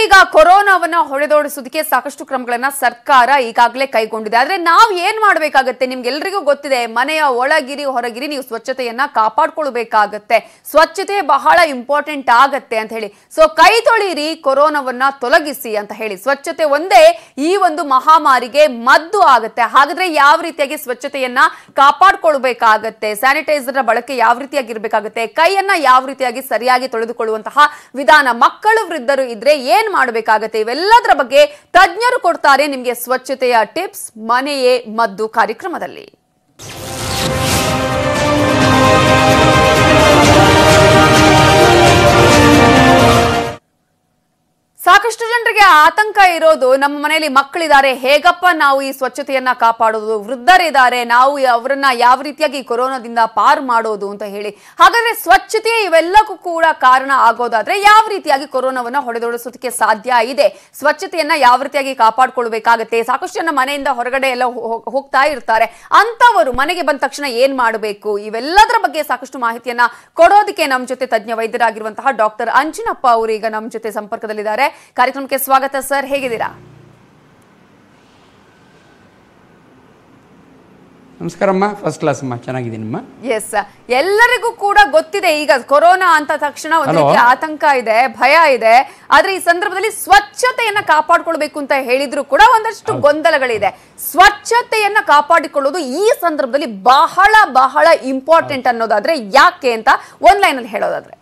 ಈಗ ಕೊರೋನಾವನ್ನ ಹೊಡೆದೋಡಿಸೋದಕ್ಕೆ ಸಾಕಷ್ಟು ಕ್ರಮಗಳನ್ನ ಸರ್ಕಾರ ಈಗಾಗಲೇ ಕೈಗೊಂಡಿದೆ ಆದ್ರೆ ನಾವ್ ಏನ್ ಮಾಡ್ಬೇಕಾಗತ್ತೆ ನಿಮ್ಗೆಲ್ರಿಗೂ ಗೊತ್ತಿದೆ ಮನೆಯ ಒಳಗಿರಿ ಹೊರಗಿರಿ ನೀವು ಸ್ವಚ್ಛತೆಯನ್ನ ಕಾಪಾಡ್ಕೊಳ್ಬೇಕಾಗತ್ತೆ ಸ್ವಚ್ಛತೆ ಬಹಳ ಇಂಪಾರ್ಟೆಂಟ್ ಆಗತ್ತೆ ಅಂತ ಹೇಳಿ ಸೊ ಕೈ ತೊಳೀರಿ ಕೊರೋನಾವನ್ನ ತೊಲಗಿಸಿ ಅಂತ ಹೇಳಿ ಸ್ವಚ್ಛತೆ ಒಂದೇ ಈ ಒಂದು ಮಹಾಮಾರಿಗೆ ಮದ್ದು ಆಗತ್ತೆ ಹಾಗಾದ್ರೆ ಯಾವ ರೀತಿಯಾಗಿ ಸ್ವಚ್ಛತೆಯನ್ನ ಕಾಪಾಡ್ಕೊಳ್ಬೇಕಾಗತ್ತೆ ಸ್ಯಾನಿಟೈಸರ್ ಬಳಕೆ ಯಾವ ರೀತಿಯಾಗಿರ್ಬೇಕಾಗತ್ತೆ ಕೈಯನ್ನ ಯಾವ ರೀತಿಯಾಗಿ ಸರಿಯಾಗಿ ತೊಳೆದುಕೊಳ್ಳುವಂತಹ ವಿಧಾನ ಮಕ್ಕಳು ವೃದ್ಧರು ಇದ್ರೆ ಏನ್ ಮಾಡಬೇಕಾಗತ್ತೆ ಇವೆಲ್ಲದರ ಬಗ್ಗೆ ತಜ್ಞರು ಕೊಡ್ತಾರೆ ನಿಮ್ಗೆ ಸ್ವಚ್ಛತೆಯ ಟಿಪ್ಸ್ ಮನೆಯೇ ಮದ್ದು ಕಾರ್ಯಕ್ರಮದಲ್ಲಿ ಸಾಕಷ್ಟು ಜನರಿಗೆ ಆತಂಕ ಇರೋದು ನಮ್ಮ ಮನೆಯಲ್ಲಿ ಮಕ್ಕಳಿದ್ದಾರೆ ಹೇಗಪ್ಪ ನಾವು ಈ ಸ್ವಚ್ಛತೆಯನ್ನ ಕಾಪಾಡೋದು ವೃದ್ಧರಿದ್ದಾರೆ ನಾವು ಅವರನ್ನ ಯಾವ ರೀತಿಯಾಗಿ ಈ ಕೊರೋನಾದಿಂದ ಪಾರ್ ಮಾಡೋದು ಅಂತ ಹೇಳಿ ಹಾಗಾದ್ರೆ ಸ್ವಚ್ಛತೆ ಇವೆಲ್ಲಕ್ಕೂ ಕೂಡ ಕಾರಣ ಆಗೋದಾದ್ರೆ ಯಾವ ರೀತಿಯಾಗಿ ಕೊರೋನಾವನ್ನ ಹೊಡೆದೊಡಿಸೋದಕ್ಕೆ ಸಾಧ್ಯ ಇದೆ ಸ್ವಚ್ಛತೆಯನ್ನ ಯಾವ ರೀತಿಯಾಗಿ ಕಾಪಾಡ್ಕೊಳ್ಬೇಕಾಗತ್ತೆ ಸಾಕಷ್ಟು ಜನ ಮನೆಯಿಂದ ಹೊರಗಡೆ ಎಲ್ಲ ಹೋ- ಹೋಗ್ತಾ ಇರ್ತಾರೆ ಅಂತವರು ಮನೆಗೆ ಬಂದ ತಕ್ಷಣ ಏನ್ ಮಾಡಬೇಕು ಇವೆಲ್ಲದರ ಬಗ್ಗೆ ಸಾಕಷ್ಟು ಮಾಹಿತಿಯನ್ನ ಕೊಡೋದಕ್ಕೆ ನಮ್ಮ ಜೊತೆ ತಜ್ಞ ವೈದ್ಯರಾಗಿರುವಂತಹ ಡಾಕ್ಟರ್ ಅಂಜಿನಪ್ಪ ಅವರು ಈಗ ನಮ್ಮ ಜೊತೆ ಸಂಪರ್ಕದಲ್ಲಿದ್ದಾರೆ ಕಾರ್ಯಕ್ರಮಕ್ಕೆ ಸ್ವಾಗತ ಸರ್ ಹೇಗಿದ್ದೀರಾ ನಮಸ್ಕಾರಮ್ಮ ಫಸ್ಟ್ ಕ್ಲಾಸ್ ಅಮ್ಮ ಚೆನ್ನಾಗಿದ್ದೀನಮ್ಮ ಎಸ್ ಎಲ್ಲರಿಗೂ ಕೂಡ ಗೊತ್ತಿದೆ ಈಗ ಕೊರೋನಾ ಅಂತ ತಕ್ಷಣ ಒಂದು Hello. ರೀತಿಯ ಆತಂಕ ಇದೆ ಭಯ ಇದೆ ಆದ್ರೆ ಈ ಸಂದರ್ಭದಲ್ಲಿ ಸ್ವಚ್ಛತೆಯನ್ನ ಕಾಪಾಡ್ಕೊಳ್ಬೇಕು ಅಂತ ಹೇಳಿದ್ರು ಕೂಡ ಒಂದಷ್ಟು ಗೊಂದಲಗಳಿದೆ ಸ್ವಚ್ಛತೆಯನ್ನ ಕಾಪಾಡಿಕೊಳ್ಳೋದು ಈ ಸಂದರ್ಭದಲ್ಲಿ ಬಹಳ ಬಹಳ ಇಂಪಾರ್ಟೆಂಟ್ ಅನ್ನೋದಾದ್ರೆ ಯಾಕೆ ಅಂತ ಒಂದ್ ಲೈನ್ ಅಲ್ಲಿ ಹೇಳೋದಾದ್ರೆ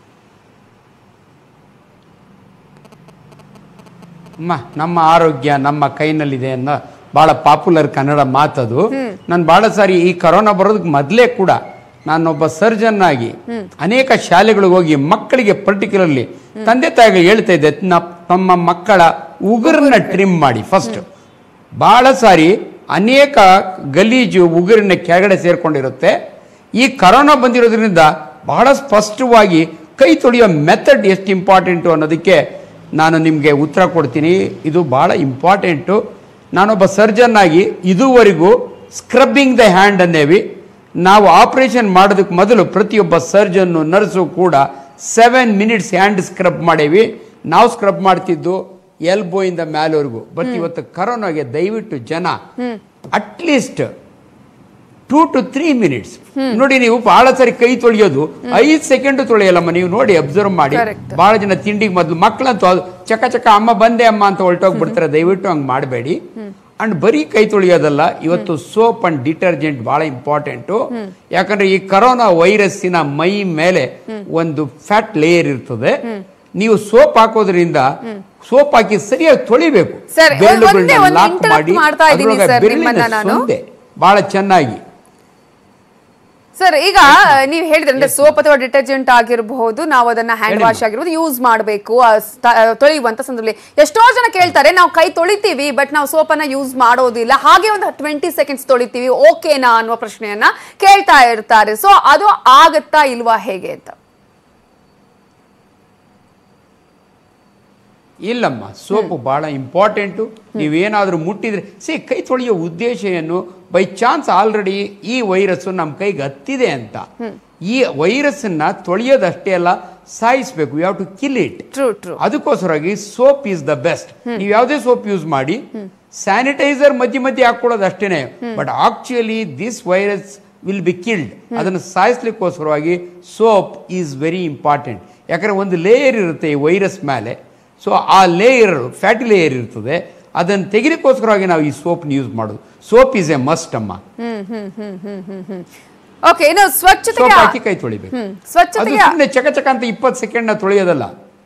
ಅಮ್ಮ ನಮ್ಮ ಆರೋಗ್ಯ ನಮ್ಮ ಕೈನಲ್ಲಿದೆ ಅನ್ನೋ ಬಹಳ ಪಾಪ್ಯುಲರ್ ಕನ್ನಡ ಮಾತದು ನಾನು ಬಹಳ ಸಾರಿ ಈ ಕರೋನಾ ಬರೋದಕ್ಕೆ ಮೊದಲೇ ಕೂಡ ನಾನೊಬ್ಬ ಸರ್ಜನ್ ಆಗಿ ಅನೇಕ ಶಾಲೆಗಳಿಗೆ ಹೋಗಿ ಮಕ್ಕಳಿಗೆ ಪರ್ಟಿಕ್ಯುಲರ್ಲಿ ತಂದೆ ತಾಯಿಗಳು ಹೇಳ್ತಾ ಇದ್ದೆ ನ- ನಮ್ಮ ಮಕ್ಕಳ ಉಗುರನ್ನ ಟ್ರಿಮ್ ಮಾಡಿ ಫಸ್ಟ್ ಬಹಳ ಸಾರಿ ಅನೇಕ ಗಲೀಜು ಉಗುರಿನ ಕೆಳಗಡೆ ಸೇರ್ಕೊಂಡಿರುತ್ತೆ ಈ ಕರೋನಾ ಬಂದಿರೋದ್ರಿಂದ ಬಹಳ ಸ್ಪಷ್ಟವಾಗಿ ಕೈ ತೊಳೆಯೋ ಮೆಥಡ್ ಎಷ್ಟು ಇಂಪಾರ್ಟೆಂಟು ಅನ್ನೋದಕ್ಕೆ ನಾನು ನಿಮಗೆ ಉತ್ತರ ಕೊಡ್ತೀನಿ ಇದು ಬಹಳ ಇಂಪಾರ್ಟೆಂಟು ನಾನೊಬ್ಬ ಸರ್ಜನ್ ಆಗಿ ಇದುವರೆಗೂ ಸ್ಕ್ರಬ್ಬಿಂಗ್ ದ ಹ್ಯಾಂಡ್ ಅನ್ನೇವಿ ನಾವು ಆಪರೇಷನ್ ಮಾಡೋದಕ್ಕೆ ಮೊದಲು ಪ್ರತಿಯೊಬ್ಬ ಸರ್ಜನ್ನು ನರ್ಸು ಕೂಡ ಸೆವೆನ್ ಮಿನಿಟ್ಸ್ ಹ್ಯಾಂಡ್ ಸ್ಕ್ರಬ್ ಮಾಡೇವಿ ನಾವು ಸ್ಕ್ರಬ್ ಮಾಡ್ತಿದ್ದು ಎಲ್ಬೋಯಿಂದ ಮ್ಯಾಲವರೆಗೂ ಬಟ್ ಇವತ್ತು ಕರೋನಾಗೆ ದಯವಿಟ್ಟು ಜನ at least two to three minutes ನೋಡಿ ನೀವು ಬಹಳ ಸರಿ ಕೈ ತೊಳೆಯೋದು ಐದು ಸೆಕೆಂಡ್ ತೊಳೆಯಲ್ಲಮ್ಮ ನೀವು ನೋಡಿ ಅಬ್ಸರ್ವ್ ಮಾಡಿ Correct. ಬಹಳ ಜನ ತಿಂಡಿಗೆ ಮೊದಲು ಮಕ್ಕಳಂತೂ ಅದು ಚಕ ಚಕ ಅಮ್ಮ ಬಂದೆ ಅಮ್ಮ ಅಂತ ಹೊರಟೋಗ್ಬಿಡ್ತಾರೆ ದಯವಿಟ್ಟು ಹಂಗೆ ಮಾಡಬೇಡಿ ಅಂಡ್ ಬರೀ ಕೈ ತೊಳೆಯೋದಲ್ಲ ಇವತ್ತು ಸೋಪ್ ಅಂಡ್ ಡಿಟರ್ಜೆಂಟ್ ಬಹಳ ಇಂಪಾರ್ಟೆಂಟು ಯಾಕಂದ್ರೆ ಈ ಕರೋನಾ ವೈರಸ್ಸಿನ ಮೈ ಮೇಲೆ ಒಂದು ಫ್ಯಾಟ್ ಲೇಯರ್ ಇರ್ತದೆ ನೀವು ಸೋಪ್ ಹಾಕೋದ್ರಿಂದ ಸೋಪ್ ಹಾಕಿ ಸರಿಯಾಗಿ ತೊಳಿಬೇಕು Sir, ಒಂದೇ ಬೆರಳುಗಳನ್ನ ಒಂದು ಲಾಕ್ interrupt ಮಾಡಿ ಮಾಡ್ತಾ ಇದ್ದೀನಿ ಅದ್ರೊಳಗೆ sir, ಬೆರಳಿನ ನಿಮ್ಮನ್ನ ನಾನು. ಸೊಂದೆ ಬಹಳ ಚೆನ್ನಾಗಿ ಸರ್ ಈಗ ನೀವು ಹೇಳಿದ್ರೆ ಅಂದ್ರೆ ಸೋಪ್ ಅಥವಾ ಡಿಟರ್ಜೆಂಟ್ ಆಗಿರಬಹುದು ನಾವು ಅದನ್ನ ಹ್ಯಾಂಡ್ ಹೇಳಿ ವಾಶ್ ಆಗಿರ್ಬೋದು ಯೂಸ್ ಮಾಡಬೇಕು ತೊಳೆಯುವಂತ ಸಂದರ್ಭದಲ್ಲಿ ಎಷ್ಟೋ ಜನ ಕೇಳ್ತಾರೆ ನಾವು ಕೈ ತೊಳಿತೀವಿ ಬಟ್ ನಾವು ಸೋಪನ್ನ ಯೂಸ್ ಮಾಡೋದಿಲ್ಲ ಹಾಗೆ ಒಂದು ಟ್ವೆಂಟಿ ಸೆಕೆಂಡ್ಸ್ ತೊಳಿತೀವಿ ಓಕೆನಾ ಅನ್ನುವ ಪ್ರಶ್ನೆಯನ್ನ ಕೇಳ್ತಾ ಇರ್ತಾರೆ ಸೊ ಅದು ಆಗತ್ತಾ ಇಲ್ವಾ ಹೇಗೆ ಅಂತ ಇಲ್ಲಮ್ಮ ಸೋಪು ಬಹಳ ಇಂಪಾರ್ಟೆಂಟು ನೀವೇನಾದರೂ ಮುಟ್ಟಿದ್ರೆ ಸಿ ಕೈ ತೊಳೆಯೋ ಉದ್ದೇಶ ಏನು ಬೈ ಚಾನ್ಸ್ ಆಲ್ರೆಡಿ ಈ ವೈರಸ್ಸು ನಮ್ಮ ಕೈಗೆ ಹತ್ತಿದೆ ಅಂತ ಈ ವೈರಸ್ಸನ್ನ ತೊಳೆಯೋದಷ್ಟೇ ಅಲ್ಲ ಸಾಯಿಸ್ಬೇಕು you have to kill it true true ಅದಕ್ಕೋಸ್ಕರವಾಗಿ ಸೋಪ್ ಈಸ್ ದ ಬೆಸ್ಟ್ ನೀವು ಯಾವುದೇ ಸೋಪ್ ಯೂಸ್ ಮಾಡಿ ಸ್ಯಾನಿಟೈಸರ್ ಮಧ್ಯೆ ಮಧ್ಯೆ ಹಾಕೊಳ್ಳೋದು ಅಷ್ಟೇನೆ but actually this virus will be killed ಅದನ್ನು ಸಾಯಿಸ್ಲಿಕ್ಕೋಸ್ಕರವಾಗಿ ಸೋಪ್ ಈಸ್ ವೆರಿ ಇಂಪಾರ್ಟೆಂಟ್ ಯಾಕಂದ್ರೆ ಒಂದು ಲೇಯರ್ ಇರುತ್ತೆ ಈ ವೈರಸ್ ಮೇಲೆ ಸೊ ಆ ಲೇಯರ್ ಫ್ಯಾಟಿ ಲೇಯರ್ ಇರ್ತದೆ ಅದನ್ನು ತೆಗಿಲಿಕ್ಕೋಸ್ಕರವಾಗಿ ನಾವು ಈ ಸೋಪ್ನ ಯೂಸ್ ಮಾಡೋದು ಸೋಪ್ ಈಸ್ ಎ ಮಸ್ಟ್ ಅಮ್ಮ ಓಕೆ ಇನ್ನು ಸೋಪ್ ಸ್ವಚ್ಛತೆಗೆ ಹಾಕಿ ಕೈ ತೊಳಿಬೇಕು ಹ್ಮ್. ಅದು ಸ್ವಚ್ಛತೆಗೆ ಸುಮ್ಮನೆ ಚಕ ಚಕ ಅಂತ ಇಪ್ಪತ್ತು ಸೆಕೆಂಡ್ನ ತೊಳೆಯೋದಲ್ಲ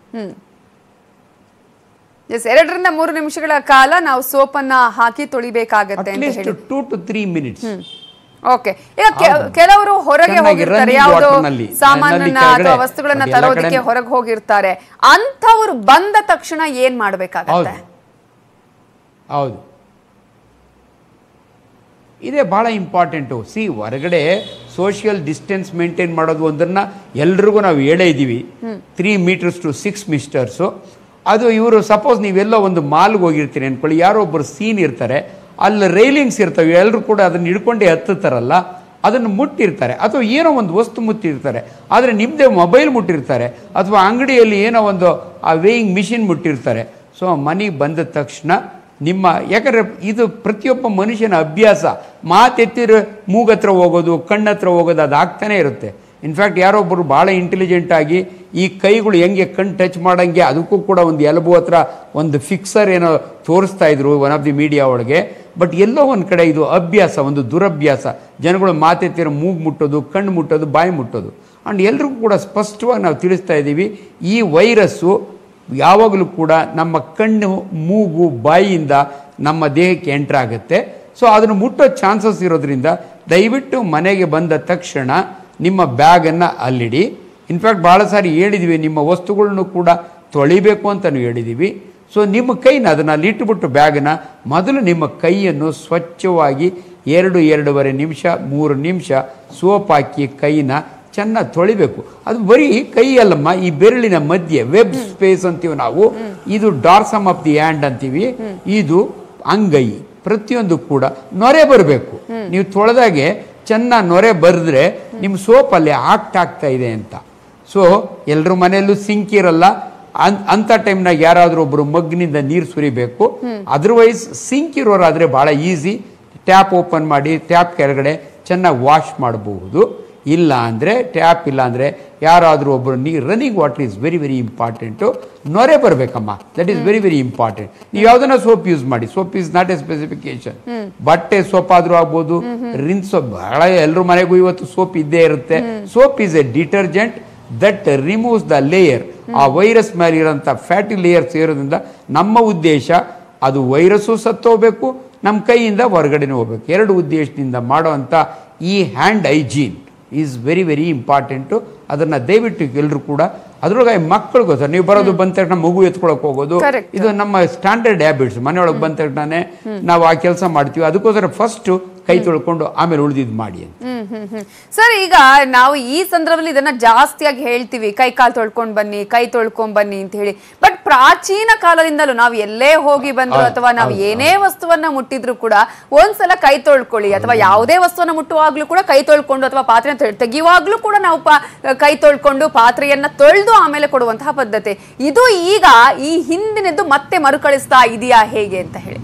ಎಸ್ ಎರಡರಿಂದ ಮೂರು ನಿಮಿಷಗಳ ಕಾಲ ನಾವು ಸೋಪನ್ನ ಹಾಕಿ ತೊಳಿಬೇಕಾಗತ್ತೆ ಅಂತ ಅಟ್ಲೀಸ್ಟ್ ಹೇಳಿ two to three minutes okay ಈಗ ಕೆ- ಕೆಲವರು ಹೊರಗೆ ಚೆನ್ನಾಗಿ ಹೋಗಿರ್ತಾರೆ running ಯಾವುದು water ನಲ್ಲಿ, ಸಾಮಾನನ್ನ ನಲ್ಲಿ ಕೆಳಗಡೆ, ಅಥವಾ ವಸ್ತುಗಳನ್ನ ಅದು ಎಲ್ಲ ತರೋದಕ್ಕೆ ಕಡೆ- ಹೊರಗೆ ಹೋಗಿರ್ತಾರೆ ಅಂಥವ್ರು ಬಂದ ತಕ್ಷಣ ಏನ್ ಮಾಡ್ಬೇಕಾಗತ್ತೆ ಹೌದು ಹೌದು ಇದೇ ಭಾಳ ಇಂಪಾರ್ಟೆಂಟು ಸಿ ಹೊರಗಡೆ ಸೋಷಿಯಲ್ ಡಿಸ್ಟೆನ್ಸ್ ಮೇಂಟೈನ್ ಮಾಡೋದು ಒಂದನ್ನ ಎಲ್ರಿಗೂ ನಾವು ಹೇಳೇ ಇದ್ದೀವಿ three metres to six metres ಅದು ಇವರು ಸಪೋಸ್ ನೀವೆಲ್ಲೋ ಒಂದು ಮಾಲ್ಗೆ ಹೋಗಿರ್ತೀರಿ ಅನ್ಕೊಳ್ಳಿ ಯಾರೋ ಒಬ್ಬರು ಸೀನ್ ಇರ್ತಾರೆ ಅಲ್ಲಿ ರೈಲಿಂಗ್ಸ್ ಇರ್ತವೆ ಎಲ್ಲರೂ ಕೂಡ ಅದನ್ನ ಹಿಡ್ಕೊಂಡೇ ಹತ್ತುತ್ತಾರಲ್ಲ ಅದನ್ನು ಮುಟ್ಟಿರ್ತಾರೆ ಅಥವಾ ಏನೋ ಒಂದು ವಸ್ತು ಮುಟ್ಟಿರ್ತಾರೆ ಆದರೆ ನಿಮ್ಮದೇ ಮೊಬೈಲ್ ಮುಟ್ಟಿರ್ತಾರೆ ಅಥವಾ ಅಂಗಡಿಯಲ್ಲಿ ಏನೋ ಒಂದು ಆ ವೇಯಿಂಗ್ ಮಿಷಿನ್ ಮುಟ್ಟಿರ್ತಾರೆ ಸೊ ಮನೆಗೆ ಬಂದ ತಕ್ಷಣ ನಿಮ್ಮ ಯಾಕಂದರೆ ಇದು ಪ್ರತಿಯೊಬ್ಬ ಮನುಷ್ಯನ ಅಭ್ಯಾಸ ಮಾತೆತ್ತಿರ ಮೂಗತ್ರ ಹೋಗೋದು ಕಣ್ಣತ್ರ ಹೋಗೋದು ಅದು ಆಗ್ತಾನೆ ಇರುತ್ತೆ ಇನ್ಫ್ಯಾಕ್ಟ್ ಯಾರೊಬ್ಬರು ಭಾಳ ಇಂಟೆಲಿಜೆಂಟ್ ಆಗಿ ಈ ಕೈಗಳು ಹೆಂಗೆ ಕಣ್ಣು ಟಚ್ ಮಾಡಂಗೆ ಅದಕ್ಕೂ ಕೂಡ ಒಂದು ಎಲುಬು ಹತ್ರ ಒಂದು ಫಿಕ್ಸರ್ ಏನೋ ತೋರಿಸ್ತಾ ಇದ್ರು ಒನ್ ಆಫ್ ದಿ ಮೀಡಿಯಾ ಒಳಗೆ ಬಟ್ ಎಲ್ಲೋ ಒಂದು ಕಡೆ ಇದು ಅಭ್ಯಾಸ ಒಂದು ದುರಭ್ಯಾಸ ಜನಗಳು ಮಾತೆತ್ತಿರ ಮೂಗು ಮುಟ್ಟೋದು ಕಣ್ಣು ಮುಟ್ಟೋದು ಬಾಯಿ ಮುಟ್ಟೋದು ಆ್ಯಂಡ್ ಎಲ್ರಿಗೂ ಕೂಡ ಸ್ಪಷ್ಟವಾಗಿ ನಾವು ತಿಳಿಸ್ತಾ ಇದ್ದೀವಿ ಈ ವೈರಸ್ಸು ಯಾವಾಗಲೂ ಕೂಡ ನಮ್ಮ ಕಣ್ಣು ಮೂಗು ಬಾಯಿಯಿಂದ ನಮ್ಮ ದೇಹಕ್ಕೆ ಎಂಟ್ರ್ ಆಗುತ್ತೆ ಸೊ ಅದನ್ನು ಮುಟ್ಟೋ ಚಾನ್ಸಸ್ ಇರೋದ್ರಿಂದ ದಯವಿಟ್ಟು ಮನೆಗೆ ಬಂದ ತಕ್ಷಣ ನಿಮ್ಮ ಬ್ಯಾಗನ್ನು ಅಲ್ಲಿಡಿ ಇನ್ಫ್ಯಾಕ್ಟ್ ಭಾಳ ಸಾರಿ ಹೇಳಿದ್ವಿ ನಿಮ್ಮ ವಸ್ತುಗಳನ್ನು ಕೂಡ ತೊಳಿಬೇಕು ಅಂತಲೂ ಹೇಳಿದ್ದೀವಿ ಸೊ ನಿಮ್ಮ ಕೈನ ಅದನ್ನು ಅಲ್ಲಿ ಇಟ್ಟುಬಿಟ್ಟು ಬ್ಯಾಗನ್ನ ಮೊದಲು ನಿಮ್ಮ ಕೈಯನ್ನು ಸ್ವಚ್ಛವಾಗಿ ಎರಡು ಎರಡೂವರೆ ನಿಮಿಷ ಮೂರು ನಿಮಿಷ ಸೋಪ್ ಹಾಕಿ ಕೈನ ಚೆನ್ನಾಗಿ ತೊಳಿಬೇಕು ಅದು ಬರೀ ಕೈ ಅಲ್ಲಮ್ಮ ಈ ಬೆರಳಿನ ಮಧ್ಯೆ ವೆಬ್ ಸ್ಪೇಸ್ ಅಂತೀವಿ ನಾವು ಇದು ಡಾರ್ಸಮ್ ಆಫ್ ದಿ ಹ್ಯಾಂಡ್ ಅಂತೀವಿ ಇದು ಅಂಗೈ ಪ್ರತಿಯೊಂದು ಕೂಡ ನೊರೆ ಬರಬೇಕು ನೀವು ತೊಳೆದಾಗೆ ಚೆನ್ನಾಗಿ ನೊರೆ ಬರೆದ್ರೆ ನಿಮ್ಮ ಸೋಪ್ ಅಲ್ಲಿ ಆಕ್ಟ್ ಆಗ್ತಾ ಇದೆ ಅಂತ ಸೊ ಎಲ್ಲರ ಮನೆಯಲ್ಲೂ ಸಿಂಕ್ ಇರಲ್ಲ ಅನ್- ಅಂಥ ಟೈಮ್ನಾಗ ಯಾರಾದರೂ ಒಬ್ಬರು ಮಗ್ನಿಂದ ನೀರು ಸುರಿಬೇಕು ಅದರ್ವೈಸ್ ಸಿಂಕ್ ಇರೋರಾದರೆ ಭಾಳ ಈಸಿ ಟ್ಯಾಪ್ ಓಪನ್ ಮಾಡಿ ಟ್ಯಾಪ್ ಕೆಳಗಡೆ ಚೆನ್ನಾಗಿ ವಾಶ್ ಮಾಡಬಹುದು ಇಲ್ಲ ಅಂದರೆ ಟ್ಯಾಪ್ ಇಲ್ಲ ಅಂದರೆ ಯಾರಾದರೂ ಒಬ್ಬರು ನೀರು running water is very very important ನೊರೆ ಬರಬೇಕಮ್ಮ that is very very important ನೀವು ಯಾವುದನ್ನ ಸೋಪ್ ಯೂಸ್ ಮಾಡಿ soap is not a specification ಬಟ್ಟೆ ಸೋಪ್ ಆದರೂ ಆಗ್ಬೋದು ರಿನ್ ಸೋಪ್ ಬಹಳ ಎಲ್ಲರ ಮನೆಗೂ ಇವತ್ತು ಸೋಪ್ ಇದ್ದೇ ಇರುತ್ತೆ soap is a detergent that removes the layer ಆ ವೈರಸ್ ಮೇಲೆ ಇರೋಂಥ ಫ್ಯಾಟಿ ಲೇಯರ್ ಸೇರೋದ್ರಿಂದ ನಮ್ಮ ಉದ್ದೇಶ ಅದು ವೈರಸ್ಸು ಸತ್ತೋಗ್ಬೇಕು ನಮ್ಮ ಕೈಯಿಂದ ಹೊರಗಡೆನೇ ಹೋಗ್ಬೇಕು ಎರಡು ಉದ್ದೇಶದಿಂದ ಮಾಡುವಂಥ ಈ hand hygiene is very very important ಅದನ್ನು ದಯವಿಟ್ಟು ಎಲ್ಲರೂ ಕೂಡ ಅದ್ರೊಳಗೆ ಮಕ್ಕಳಿಗೋಸ್ಕರ ನೀವು ಬರೋದು ಬಂದ ತಕ್ಷಣ ಮಗು ಎತ್ಕೊಳಕ್ ಹೋಗೋದು Correct. ಇದು ನಮ್ಮ ಸ್ಟ್ಯಾಂಡರ್ಡ್ ಹ್ಯಾಬಿಟ್ಸ್ ಮನೆಯೊಳಗೆ ಬಂದ ತಕ್ಷಣನೇ ನಾವು ಆ ಕೆಲಸ ಮಾಡ್ತೀವಿ ಅದಕ್ಕೋಸ್ಕರ ಫಸ್ಟು ಕೈ ತೊಳ್ಕೊಂಡು ಆಮೇಲೆ ಉಳಿದಿದ್ದು ಮಾಡಿ ಅಂತ ಹ್ಮ್ ಹ್ಮ್ ಹ್ಮ್ ಸರ್ ಈಗ ನಾವು ಈ ಸಂದರ್ಭದಲ್ಲಿ ಇದನ್ನ ಜಾಸ್ತಿಯಾಗಿ ಹೇಳ್ತೀವಿ ಕೈ ಕಾಲು ತೊಳ್ಕೊಂಡ್ ಬನ್ನಿ ಕೈ ತೊಳ್ಕೊಂಡ್ ಬನ್ನಿ ಅಂತ ಹೇಳಿ ಬಟ್ ಪ್ರಾಚೀನ ಕಾಲದಿಂದಲೂ ನಾವು ಎಲ್ಲೇ ಹೋಗಿ ಬಂದ್ರು ಹೌದು, ಅಥವಾ ನಾವು ಹೌದು, ಏನೇ ವಸ್ತುವನ್ನ ಮುಟ್ಟಿದ್ರು ಕೂಡ ಒಂದ್ಸಲ ಕೈ ತೊಳ್ಕೊಳ್ಳಿ ಅಥವಾ ಯಾವುದೇ ವಸ್ತುವನ್ನ ಮುಟ್ಟುವಾಗ್ಲೂ ಕೂಡ ಕೈ ತೊಳ್ಕೊಂಡು ಅಥವಾ ಪಾತ್ರೆನ ತೆಗ್- ತೆಗೆಯುವಾಗ್ಲೂ ಕೂಡ ನಾವು ಪಾ- ಕೈ ತೊಳ್ಕೊಂಡು ಪಾತ್ರೆಯನ್ನ ತೊಳೆದು ಆಮೇಲೆ ಕೊಡುವಂತಹ ಪದ್ಧತಿ ಇದು ಈಗ ಈ ಹಿಂದಿನದ್ದು ಮತ್ತೆ ಮರುಕಳಿಸ್ತಾ ಇದೆಯಾ ಹೇಗೆ ಅಂತ ಹೇಳಿ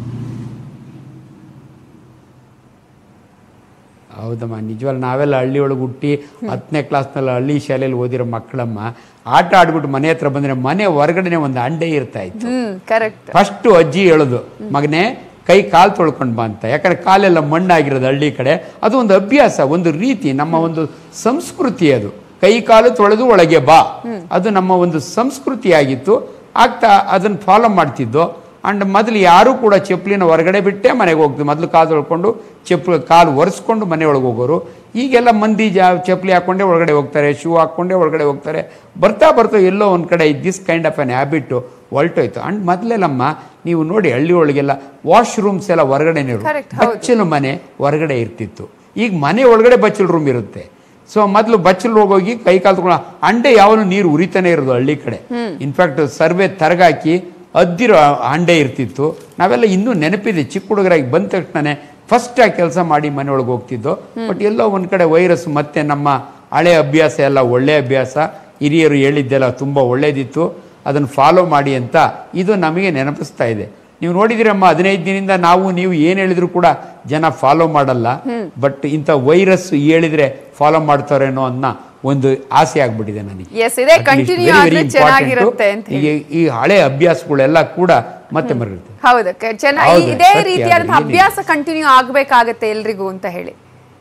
ಹೌದಮ್ಮ ನಿಜವಲ್ಲ ನಾವೆಲ್ಲ ಹಳ್ಳಿ ಒಳಗೆ ಹುಟ್ಟಿ ಹತ್ತನೇ ಕ್ಲಾಸ್ನಲ್ಲಿ ಹಳ್ಳಿ ಶಾಲೆಯಲ್ಲಿ ಓದಿರೋ ಮಕ್ಕಳಮ್ಮ ಆಟ ಆಡ್ಬಿಟ್ಟು ಮನೆ ಹತ್ರ ಬಂದರೆ ಮನೆ ಹೊರಗಡೆನೆ ಒಂದು ಅಂಡೆ ಇರ್ತಾ ಇತ್ತು ಹ್ಮ್ ಕರೆಕ್ಟ್ ಫಸ್ಟು ಅಜ್ಜಿ ಹೇಳೋದು ಮಗನೇ ಕೈ ಕಾಲು ತೊಳ್ಕೊಂಡು ಬಾ ಅಂತ ಯಾಕಂದ್ರೆ ಕಾಲೆಲ್ಲ ಮಣ್ಣಾಗಿರೋದು ಹಳ್ಳಿ ಕಡೆ ಅದು ಒಂದು ಅಭ್ಯಾಸ ಒಂದು ರೀತಿ ನಮ್ಮ ಒಂದು ಸಂಸ್ಕೃತಿ ಅದು ಕೈ ಕಾಲು ತೊಳೆದು ಒಳಗೆ ಬಾ ಅದು ನಮ್ಮ ಒಂದು ಸಂಸ್ಕೃತಿ ಆಗಿತ್ತು ಆಗ್ತಾ ಅದನ್ನು ಫಾಲೋ ಮಾಡ್ತಿದ್ದು ಅಂಡ್ ಮೊದಲು ಯಾರೂ ಕೂಡ ಚಪ್ಪಲಿನ ಹೊರಗಡೆ ಬಿಟ್ಟೇ ಮನೆಗೆ ಹೋಗ್ತೀವಿ ಮೊದಲು ಕಾಲು ತೊಳ್ಕೊಂಡು ಚಪ್ಪಲಿ ಕಾಲು ಒರೆಸ್ಕೊಂಡು ಮನೆ ಒಳಗೆ ಹೋಗೋರು ಈಗೆಲ್ಲ ಮಂದಿ ಜಾ ಚಪ್ಪಲಿ ಹಾಕ್ಕೊಂಡೇ ಒಳಗಡೆ ಹೋಗ್ತಾರೆ ಶೂ ಹಾಕ್ಕೊಂಡೇ ಒಳಗಡೆ ಹೋಗ್ತಾರೆ ಬರ್ತಾ ಬರ್ತಾ ಎಲ್ಲೋ ಒಂದು ಕಡೆ this kind of an habit ಹೊಲ್ಟೋಯ್ತು ಅಂಡ್ ಮೊದಲೆಲ್ಲಮ್ಮ ನೀವು ನೋಡಿ ಹಳ್ಳಿ ಒಳಗೆಲ್ಲ ವಾಶ್ರೂಮ್ಸ್ ಎಲ್ಲ ಹೊರಗಡೆನೇ ಇರು Correct, ಹೌದು. ಬಚ್ಚಲು ಮನೆ ಹೊರಗಡೆ ಇರ್ತಿತ್ತು ಈಗ ಮನೆ ಒಳಗಡೆ ಬಚ್ಚಲು ರೂಮ್ ಇರುತ್ತೆ ಸೊ ಮೊದಲು ಬಚ್ಚಲು ಹೋಗೋಗಿ ಕೈ ಕಾಲು ತಗೊಂಡು ಅಂಡೆ ಯಾವನು ನೀರು ಉರಿತಾನೆ ಇರೋದು ಹಳ್ಳಿ ಕಡೆ ಇನ್ಫ್ಯಾಕ್ಟ್ ಸರ್ವೆ ತರಗಾಕಿ ಅದ್ದಿರೋ ಅಂಡೆ ಇರ್ತಿತ್ತು ನಾವೆಲ್ಲ ಇನ್ನೂ ನೆನಪಿದೆ ಚಿಕ್ಕ ಹುಡುಗರಾಗಿ ಬಂದ ತಕ್ಷಣನೇ ಫಸ್ಟ್ ಆ ಕೆಲಸ ಮಾಡಿ ಮನೆ ಒಳಗೆ ಹೋಗ್ತಿದ್ದೋ ಬಟ್ ಎಲ್ಲೋ ಒಂದು ಕಡೆ ವೈರಸ್ ಮತ್ತೆ ನಮ್ಮ ಹಳೆ ಅಭ್ಯಾಸ ಎಲ್ಲ ಒಳ್ಳೆ ಅಭ್ಯಾಸ ಹಿರಿಯರು ಹೇಳಿದ್ದೆಲ್ಲ ತುಂಬ ಒಳ್ಳೇದಿತ್ತು ಅದನ್ನು ಫಾಲೋ ಮಾಡಿ ಅಂತ ಇದು ನಮಗೆ ನೆನಪಿಸ್ತಾ ಇದೆ ನೀವು ನೋಡಿದಿರಮ್ಮ ಹದಿನೈದು ದಿನದಿಂದ ನಾವು ನೀವು ಏನು ಹೇಳಿದ್ರು ಕೂಡ ಜನ ಫಾಲೋ ಮಾಡಲ್ಲ ಬಟ್ ಇಂಥ ವೈರಸ್ ಹೇಳಿದ್ರೆ ಫಾಲೋ ಮಾಡ್ತಾರೇನೋ ಅನ್ನೋ ಒಂದು ಆಸೆ ಆಗ್ಬಿಟ್ಟಿದೆ ನನಗೆ ಎಸ್ ಇದೇ At least continue very, very ಆದ್ರೆ important. ಚೆನ್ನಾಗಿರುತ್ತೆ ಅಂತ ಹೇಳಿ ಈ ಈ ಹಳೆ ಅಭ್ಯಾಸಗಳೆಲ್ಲ ಕೂಡ ಮತ್ತೆ ಮರಳುತ್ತೆ ಹೌದು ಕ- ಚೆನ್ನಾಗಿ ಹೌದು, ಇದೇ ಸತ್ಯ, ರೀತಿಯಾದಂತಹ ಅದು ಅಭ್ಯಾಸ ಕಂಟಿನ್ಯೂ ಆಗ್ಬೇಕಾಗತ್ತೆ ಎಲ್ರಿಗೂ ಅಂತ ಹೇಳಿ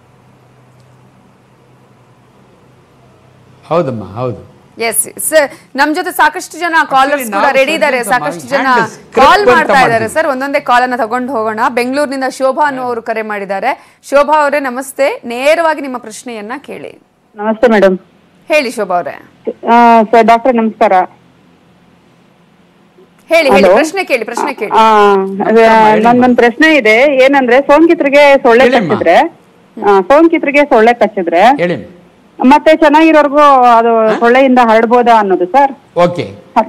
ಹೌದಮ್ಮ ಹೌದು ಎಸ್ ಸರ್ ನಮ್ ಜೊತೆ ಸಾಕಷ್ಟು ಜನ ಕಾಲರ್ಸ್ Actually, ಕೂಡ ನಾವು ರೆಡಿ ಇದ್ದಾರೆ ಸ್ವಲ್ಪ ಸಾಕಷ್ಟು ಜನ hand script ಕಾಲ್ ಅಂತ ಮಾಡ್ತಾ ಇದ್ದಾರೆ ಮಾಡ್ತೀವಿ. ಸರ್ ಒಂದೊಂದೇ ಕಾಲ್ ಅನ್ನ ತಗೊಂಡು ಹೋಗೋಣ ಬೆಂಗಳೂರಿನಿಂದ ಶೋಭಾ ಅನ್ನುವರು ಕರೆ ಮಾಡಿದ್ದಾರೆ ಶೋಭಾ ಅವರೇ ನಮಸ್ತೆ ನೇರವಾಗಿ ನಿಮ್ಮ ಪ್ರಶ್ನೆಯನ್ನ ಕೇಳಿ ನಮಸ್ತೆ ಮೇಡಮ್ ಹೇಳಿ ಶೋಭಾ ಅವರೇ ಸರ್ ಡಾಕ್ಟರ್ ನಮಸ್ಕಾರ ಹೇಳಿ ಹೇಳಿ Hello? ಪ್ರಶ್ನೆ ಕೇಳಿ ಪ್ರಶ್ನೆ ಕೇಳಿ ಆ, ಅದೇ, ನನ್ಗೊಂದ್ ಪ್ರಶ್ನೆ ಇದೆ ಏನಂದ್ರೆ ಸೋಂಕಿತರಿಗೆ ಸೊಳ್ಳೆ ಹೇಳಿಮ್ಮ. ಕಚ್ಚಿದ್ರೆ ಆ, ಸೋಂಕಿತರಿಗೆ ಸೊಳ್ಳೆ ಕಚ್ಚಿದ್ರೆ ಹೇಳಿ ಮತ್ತೆ ಚೆನ್ನಾಗಿರೋರ್ಗು ಅದು ಸೊಳ್ಳೆಯಿಂದ ಹರಡ್ಬೋದಾ ಅನ್ನೋದು ಸರ್ ಓಕೆ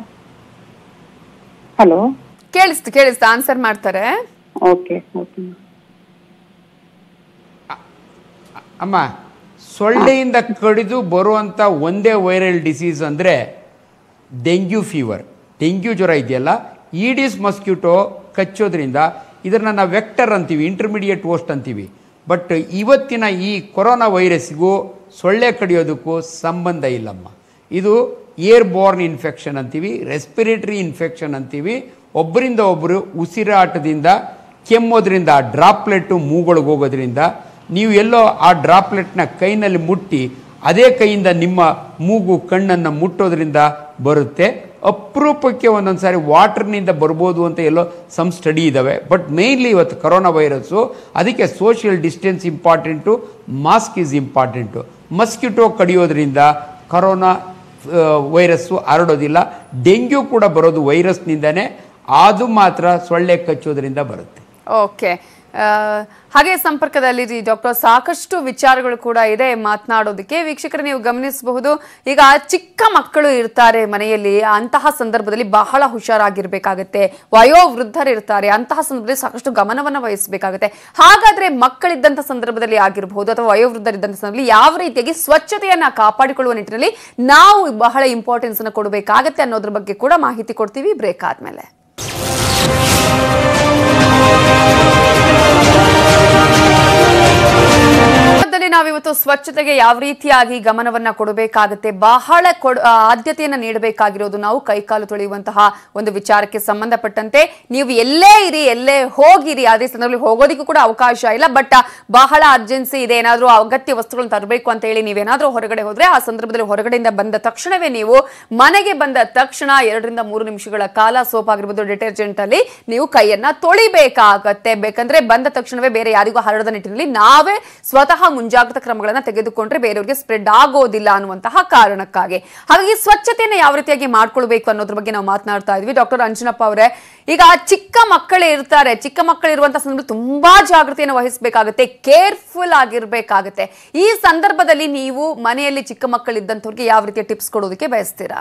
ಹಲೋ ಕೇಳಿಸ್ತು ಕೇಳಿಸ್ತು ಆನ್ಸರ್ ಮಾಡ್ತಾರೆ ಓಕೆ ಓಕೆ ಅಮ್ಮ ಸೊಳ್ಳೆಯಿಂದ ಕಡಿದು ಬರುವಂಥ ಒಂದೇ ವೈರಲ್ ಡಿಸೀಸ್ ಅಂದರೆ ಡೆಂಗ್ಯೂ ಫೀವರ್ ಡೆಂಗ್ಯೂ ಜ್ವರ ಇದೆಯಲ್ಲ ಈಡಿಸ್ ಮಸ್ಕ್ಯೂಟೋ ಕಚ್ಚೋದ್ರಿಂದ ಇದನ್ನ ನಾವು ವೆಕ್ಟರ್ ಅಂತೀವಿ ಇಂಟರ್ಮೀಡಿಯೇಟ್ ಹೋಸ್ಟ್ ಅಂತೀವಿ ಬಟ್ ಇವತ್ತಿನ ಈ ಕೊರೋನಾ ವೈರಸ್ಗೂ ಸೊಳ್ಳೆ ಕಡಿಯೋದಕ್ಕೂ ಸಂಬಂಧ ಇಲ್ಲಮ್ಮ ಇದು ಏರ್ ಬೋರ್ನ್ ಇನ್ಫೆಕ್ಷನ್ ಅಂತೀವಿ ರೆಸ್ಪಿರೇಟರಿ ಇನ್ಫೆಕ್ಷನ್ ಅಂತೀವಿ ಒಬ್ಬರಿಂದ ಒಬ್ಬರು ಉಸಿರಾಟದಿಂದ ಕೆಮ್ಮೋದ್ರಿಂದ ಆ ಡ್ರಾಪ್ಲೆಟ್ಟು ಮೂಗೊಳಗೆ ಹೋಗೋದ್ರಿಂದ ನೀವು ಎಲ್ಲೋ ಆ ಡ್ರಾಪ್ಲೆಟ್ನ ಕೈನಲ್ಲಿ ಮುಟ್ಟಿ ಅದೇ ಕೈಯಿಂದ ನಿಮ್ಮ ಮೂಗು ಕಣ್ಣನ್ನು ಮುಟ್ಟೋದ್ರಿಂದ ಬರುತ್ತೆ ಅಪರೂಪಕ್ಕೆ ಒಂದೊಂದು ಸಾರಿ ವಾಟರ್ನಿಂದ ಬರ್ಬೋದು ಅಂತ ಎಲ್ಲೋ ಸಮ್ ಸ್ಟಡಿ ಇದ್ದಾವೆ ಬಟ್ ಮೇಯ್ನ್ಲಿ ಇವತ್ತು ಕರೋನಾ ವೈರಸ್ಸು ಅದಕ್ಕೆ social distance important mask is important mosquito ಕಡಿಯೋದ್ರಿಂದ ಕರೋನಾ ವೈರಸ್ಸು ಹರಡೋದಿಲ್ಲ ಡೆಂಗ್ಯೂ ಕೂಡ ಬರೋದು ವೈರಸ್ನಿಂದನೇ ಅದು ಮಾತ್ರ ಸೊಳ್ಳೆ ಕಚ್ಚೋದ್ರಿಂದ ಬರುತ್ತೆ ಓಕೆ ಆ, ಹಾಗೆ ಸಂಪರ್ಕದಲ್ಲಿ ಡಾಕ್ಟರ್ ಸಾಕಷ್ಟು ವಿಚಾರಗಳು ಕೂಡ ಇದೆ ಮಾತನಾಡೋದಕ್ಕೆ ವೀಕ್ಷಕರು ನೀವು ಗಮನಿಸಬಹುದು ಈಗ ಚಿಕ್ಕ ಮಕ್ಕಳು ಇರ್ತಾರೆ ಮನೆಯಲ್ಲಿ ಅಂತಹ ಸಂದರ್ಭದಲ್ಲಿ ಬಹಳ ಹುಷಾರಾಗಿರ್ಬೇಕಾಗತ್ತೆ ವಯೋವೃದ್ಧರು ಇರ್ತಾರೆ ಅಂತಹ ಸಂದರ್ಭದಲ್ಲಿ ಸಾಕಷ್ಟು ಗಮನವನ್ನ ವಹಿಸಬೇಕಾಗುತ್ತೆ ಹಾಗಾದ್ರೆ ಮಕ್ಕಳಿದ್ದಂಥ ಸಂದರ್ಭದಲ್ಲಿ ಆಗಿರಬಹುದು ಅಥವಾ ವಯೋವೃದ್ಧರಿದ್ದಂಥ ಸಂದರ್ಭದಲ್ಲಿ ಯಾವ ರೀತಿಯಾಗಿ ಸ್ವಚ್ಛತೆಯನ್ನ ಕಾಪಾಡಿಕೊಳ್ಳುವ ನಿಟ್ಟಿನಲ್ಲಿ ನಾವು ಬಹಳ ಇಂಪಾರ್ಟೆನ್ಸ್ ಅನ್ನು ಕೊಡಬೇಕಾಗತ್ತೆ ಅನ್ನೋದ್ರ ಬಗ್ಗೆ ಕೂಡ ಮಾಹಿತಿ ಕೊಡ್ತೀವಿ ಬ್ರೇಕ್ ಆದ್ಮೇಲೆ ದಲ್ಲಿ ನಾವಿವತ್ತು ಸ್ವಚ್ಛತೆಗೆ ಯಾವ ರೀತಿಯಾಗಿ ಗಮನವನ್ನ ಕೊಡಬೇಕಾಗುತ್ತೆ ಬಹಳ ಕೊಡ್ ಆ, ಆದ್ಯತೆಯನ್ನ ನೀಡಬೇಕಾಗಿರೋದು ನಾವು ಕೈಕಾಲು ತೊಳೆಯುವಂತಹ ಒಂದು ವಿಚಾರಕ್ಕೆ ಸಂಬಂಧಪಟ್ಟಂತೆ ನೀವು ಎಲ್ಲೇ ಇರಿ ಎಲ್ಲೇ ಹೋಗಿರಿ ಅದೇ ಸಂದರ್ಭದಲ್ಲಿ ಹೋಗೋದಿಕ್ಕೂ ಕೂಡ ಅವಕಾಶ ಇಲ್ಲ ಬಟ್ ಬಹಳ ಅರ್ಜೆನ್ಸಿ ಇದೆ ಏನಾದ್ರೂ ಅಗತ್ಯ ವಸ್ತುಗಳನ್ನು ತರಬೇಕು ಅಂತ ಹೇಳಿ ನೀವೇನಾದ್ರೂ ಹೊರಗಡೆ ಹೋದ್ರೆ ಆ ಸಂದರ್ಭದಲ್ಲಿ ಹೊರಗಡೆಯಿಂದ ಬಂದ ತಕ್ಷಣವೇ ನೀವು ಮನೆಗೆ ಬಂದ ತಕ್ಷಣ ಎರಡರಿಂದ ಮೂರು ನಿಮಿಷಗಳ ಕಾಲ ಸೋಪ್ ಆಗಿರ್ಬೋದು ಡಿಟರ್ಜೆಂಟ್ ಅಲ್ಲಿ ನೀವು ಕೈಯನ್ನ ತೊಳಿಬೇಕಾಗತ್ತೆ ಬೇಕಂದ್ರೆ ಬಂದ ತಕ್ಷಣವೇ ಬೇರೆ ಯಾರಿಗೂ ಹರಡದ ನಿಟ್ಟಿನಲ್ಲಿ ನಾವೇ ಸ್ವತಃ ಮುಂಜಾಗ್ರತಾ ಕ್ರಮಗಳನ್ನ ತೆಗೆದುಕೊಂಡ್ರೆ ಬೇರೆಯವರಿಗೆ ಸ್ಪ್ರೆಡ್ ಆಗೋದಿಲ್ಲ ಅನ್ನುವಂತಹ ಕಾರಣಕ್ಕಾಗಿ ಹಾಗಾಗಿ ಸ್ವಚ್ಛತೆಯನ್ನ ಯಾವ ರೀತಿಯಾಗಿ ಮಾಡ್ಕೊಳ್ಬೇಕು ಅನ್ನೋದ್ರ ಬಗ್ಗೆ ನಾವು ಮಾತನಾಡ್ತಾ ಇದ್ವಿ ಡಾಕ್ಟರ್ ಅಂಜನಪ್ಪ ಅವರೇ ಈಗ ಚಿಕ್ಕ ಮಕ್ಕಳೇ ಇರ್ತಾರೆ ಚಿಕ್ಕ ಮಕ್ಕಳು ಇರುವಂತಹ ಸಂದರ್ಭ ತುಂಬಾ ಜಾಗೃತಿಯನ್ನು ವಹಿಸಬೇಕಾಗುತ್ತೆ ಕೇರ್ಫುಲ್ ಆಗಿರ್ಬೇಕಾಗುತ್ತೆ ಈ ಸಂದರ್ಭದಲ್ಲಿ ನೀವು ಮನೆಯಲ್ಲಿ ಚಿಕ್ಕ ಮಕ್ಕಳಿದ್ದಂಥವ್ರಿಗೆ ಯಾವ ರೀತಿಯ ಟಿಪ್ಸ್ ಕೊಡೋದಕ್ಕೆ ಬಯಸ್ತೀರಾ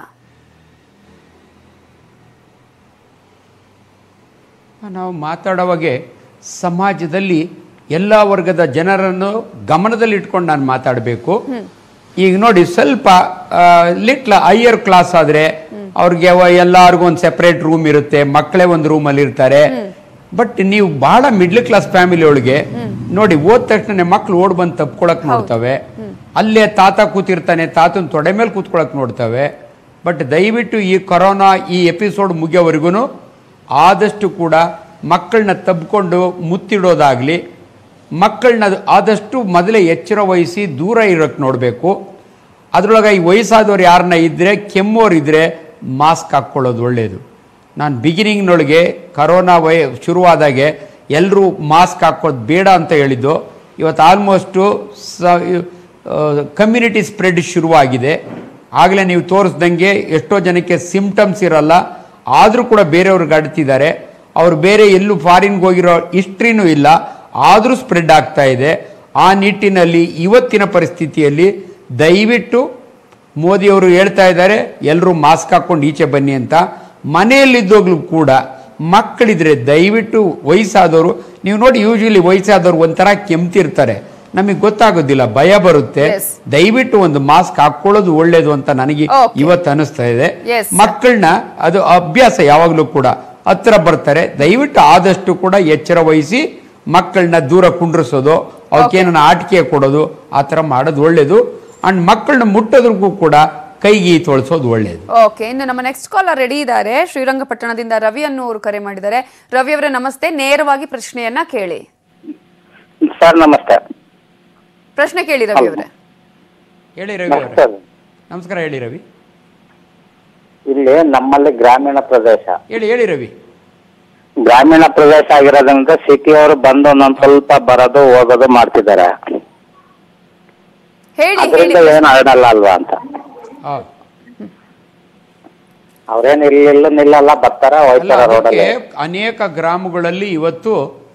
ನಾವು ಮಾತಾಡುವಾಗೆ ಸಮಾಜದಲ್ಲಿ ಎಲ್ಲ ವರ್ಗದ ಜನರನ್ನು ಗಮನದಲ್ಲಿ ಇಟ್ಕೊಂಡು ನಾನು ಮಾತಾಡಬೇಕು ಈಗ ನೋಡಿ ಸ್ವಲ್ಪ ಲಿಟ್ಲ ಹೈಯರ್ ಕ್ಲಾಸ್ ಆದ್ರೆ ಅವ್ರಿಗೆ ಅವ- ಎಲ್ಲಾರ್ಗೂ ಒಂದು ಸೆಪರೇಟ್ ರೂಮ್ ಇರುತ್ತೆ ಮಕ್ಕಳೇ ಒಂದು ರೂಮಲ್ಲಿ ಇರ್ತಾರೆ ಬಟ್ ನೀವು ಬಹಳ ಮಿಡ್ಲ್ ಕ್ಲಾಸ್ ಫ್ಯಾಮಿಲಿ ಒಳಗೆ ನೋಡಿ ಹೋದ ತಕ್ಷಣ ಮಕ್ಳು ಓಡ್ ಬಂದು ತಪ್ಕೊಳಕ್ ನೋಡ್ತವೆ ಅಲ್ಲೇ ತಾತ ಕೂತಿರ್ತಾನೆ ತಾತನ ತೊಡೆ ಮೇಲೆ ಕೂತ್ಕೊಳಕ್ ನೋಡ್ತವೆ ಬಟ್ ದಯವಿಟ್ಟು ಈ ಕೊರೋನಾ ಈ ಎಪಿಸೋಡ್ ಮುಗಿಯೋವರೆಗೂ ಆದಷ್ಟು ಕೂಡ ಮಕ್ಕಳನ್ನ ತಬ್ಕೊಂಡು ಮುತ್ತಿಡೋದಾಗ್ಲಿ ಮಕ್ಕಳನ್ನ ಆದಷ್ಟು ಮೊದಲೇ ಎಚ್ಚರ ವಹಿಸಿ ದೂರ ಇರೋಕ್ಕೆ ನೋಡಬೇಕು ಅದ್ರೊಳಗೆ ಈ ವಯಸ್ಸಾದವ್ರು ಯಾರನ್ನ ಇದ್ದರೆ ಕೆಮ್ಮೋರು ಇದ್ದರೆ ಮಾಸ್ಕ್ ಹಾಕ್ಕೊಳ್ಳೋದು ಒಳ್ಳೆಯದು ನಾನು ಬಿಗಿನಿಂಗ್ನೊಳಗೆ ಕರೋನಾ ವೈ ಶುರುವಾದಾಗೆ ಎಲ್ಲರೂ ಮಾಸ್ಕ್ ಹಾಕೋದು ಬೇಡ ಅಂತ ಹೇಳಿದ್ದು ಇವತ್ತು ಆಲ್ಮೋಸ್ಟು ಸ ಕಮ್ಯುನಿಟಿ ಸ್ಪ್ರೆಡ್ ಶುರುವಾಗಿದೆ ಆಗಲೇ ನೀವು ತೋರಿಸ್ದಂಗೆ ಎಷ್ಟೋ ಜನಕ್ಕೆ ಸಿಂಪ್ಟಮ್ಸ್ ಇರಲ್ಲ ಆದರೂ ಕೂಡ ಬೇರೆಯವ್ರಿಗೆ ಅಡ್ತಿದ್ದಾರೆ ಅವ್ರು ಬೇರೆ ಎಲ್ಲೂ ಫಾರಿನ್ಗೆ ಹೋಗಿರೋ ಹಿಸ್ಟ್ರಿನೂ ಇಲ್ಲ ಆದರೂ ಸ್ಪ್ರೆಡ್ ಆಗ್ತಾ ಇದೆ ಆ ನಿಟ್ಟಿನಲ್ಲಿ ಇವತ್ತಿನ ಪರಿಸ್ಥಿತಿಯಲ್ಲಿ ದಯವಿಟ್ಟು ಮೋದಿಯವರು ಹೇಳ್ತಾ ಇದ್ದಾರೆ ಎಲ್ಲರೂ ಮಾಸ್ಕ್ ಹಾಕ್ಕೊಂಡು ಈಚೆ ಬನ್ನಿ ಅಂತ ಮನೆಯಲ್ಲಿದ್ದೋಗ್ಲೂ ಕೂಡ ಮಕ್ಕಳಿದ್ರೆ ದಯವಿಟ್ಟು ವಯಸ್ಸಾದವರು ನೀವು ನೋಡಿ ಯೂಶಲಿ ವಯಸ್ಸಾದವರು ಒಂಥರ ಕೆಮ್ತಿರ್ತಾರೆ ನಮಗೆ ಗೊತ್ತಾಗೋದಿಲ್ಲ ಭಯ ಬರುತ್ತೆ Yes. ದಯವಿಟ್ಟು ಒಂದು ಮಾಸ್ಕ್ ಹಾಕೊಳ್ಳೋದು ಒಳ್ಳೇದು ಅಂತ ನನಗೆ Okay. ಇವತ್ತು ಅನಿಸ್ತಾ ಇದೆ Yes, sir. ಮಕ್ಕಳನ್ನ ಅದು ಅಭ್ಯಾಸ ಯಾವಾಗಲೂ ಕೂಡ ಹತ್ರ ಬರ್ತಾರೆ ದಯವಿಟ್ಟು ಆದಷ್ಟು ಕೂಡ ಎಚ್ಚರ ವಹಿಸಿ ಮಕ್ಕಳನ್ನ ದೂರ ಕುಂಡ್ರಿಸೋದು ಅವಕ್ಕೇನ ಆಟಿಕೆ ಕೊಡೋದು ಆ ಥರ ಮಾಡೋದು ಒಳ್ಳೇದು ಅಂಡ್ ಮಕ್ಕಳನ್ನ ಮುಟ್ಟೋದ್ರಿಗೂ ಕೂಡ ಕೈಗೆ ತೊಳಸೋದು ಒಳ್ಳೇದು ಓಕೆ ಇನ್ನು ನಮ್ಮ ನೆಕ್ಸ್ಟ್ ಕಾಲರ್ ರೆಡಿ ಇದ್ದಾರೆ ಶ್ರೀರಂಗಪಟ್ಟಣದಿಂದ ರವಿ ಅನ್ನೋರು ಕರೆ ಮಾಡಿದ್ದಾರೆ ರವಿ ಅವರೇ ನಮಸ್ತೆ ನೇರವಾಗಿ ಪ್ರಶ್ನೆಯನ್ನ ಕೇಳಿ ಸರ್ ನಮಸ್ತೆ ಪ್ರಶ್ನೆ ಕೇಳಿ ರವಿ ಅವರೇ ಹೇಳಿ ರವಿ ಅವರೇ ನಮಸ್ತೆ ನಮಸ್ಕಾರ ಹೇಳಿ ರವಿ ಇಲ್ಲಿ ನಮ್ಮಲ್ಲಿ ಗ್ರಾಮೀಣ ಪ್ರದೇಶ ಹೇಳಿ ಹೇಳಿ ರವಿ ಗ್ರಾಮೀಣ ಪ್ರದೇಶ ಆಗಿರೋದ್ರಿಂದ ಸಿಟಿಯವರು ಬಂದು ಒಂದೊಂದ್ ಸ್ವಲ್ಪ ಬರೋದು ಹೋಗೋದು ಮಾಡ್ತಿದ್ದಾರೆ ಹೇಳಿ ಹೇಳಿ ಅದರಿಂದ ಏನು ಹರಡಲ್ಲ ಅಲ್ವಾ ಅಂತ ಹೌದು ಅವ್ರೇನ್ ಇಲ್ಲಿಲ್ಲ ನಿಲ್ಲಲ್ಲ ಬರ್ತಾರ ಅಲ್ಲ ಹೋಯ್ತಾರ ಅದಕ್ಕೆ ರೋಡಲ್ಲಿ ಅನೇಕ ಗ್ರಾಮಗಳಲ್ಲಿ ಇವತ್ತು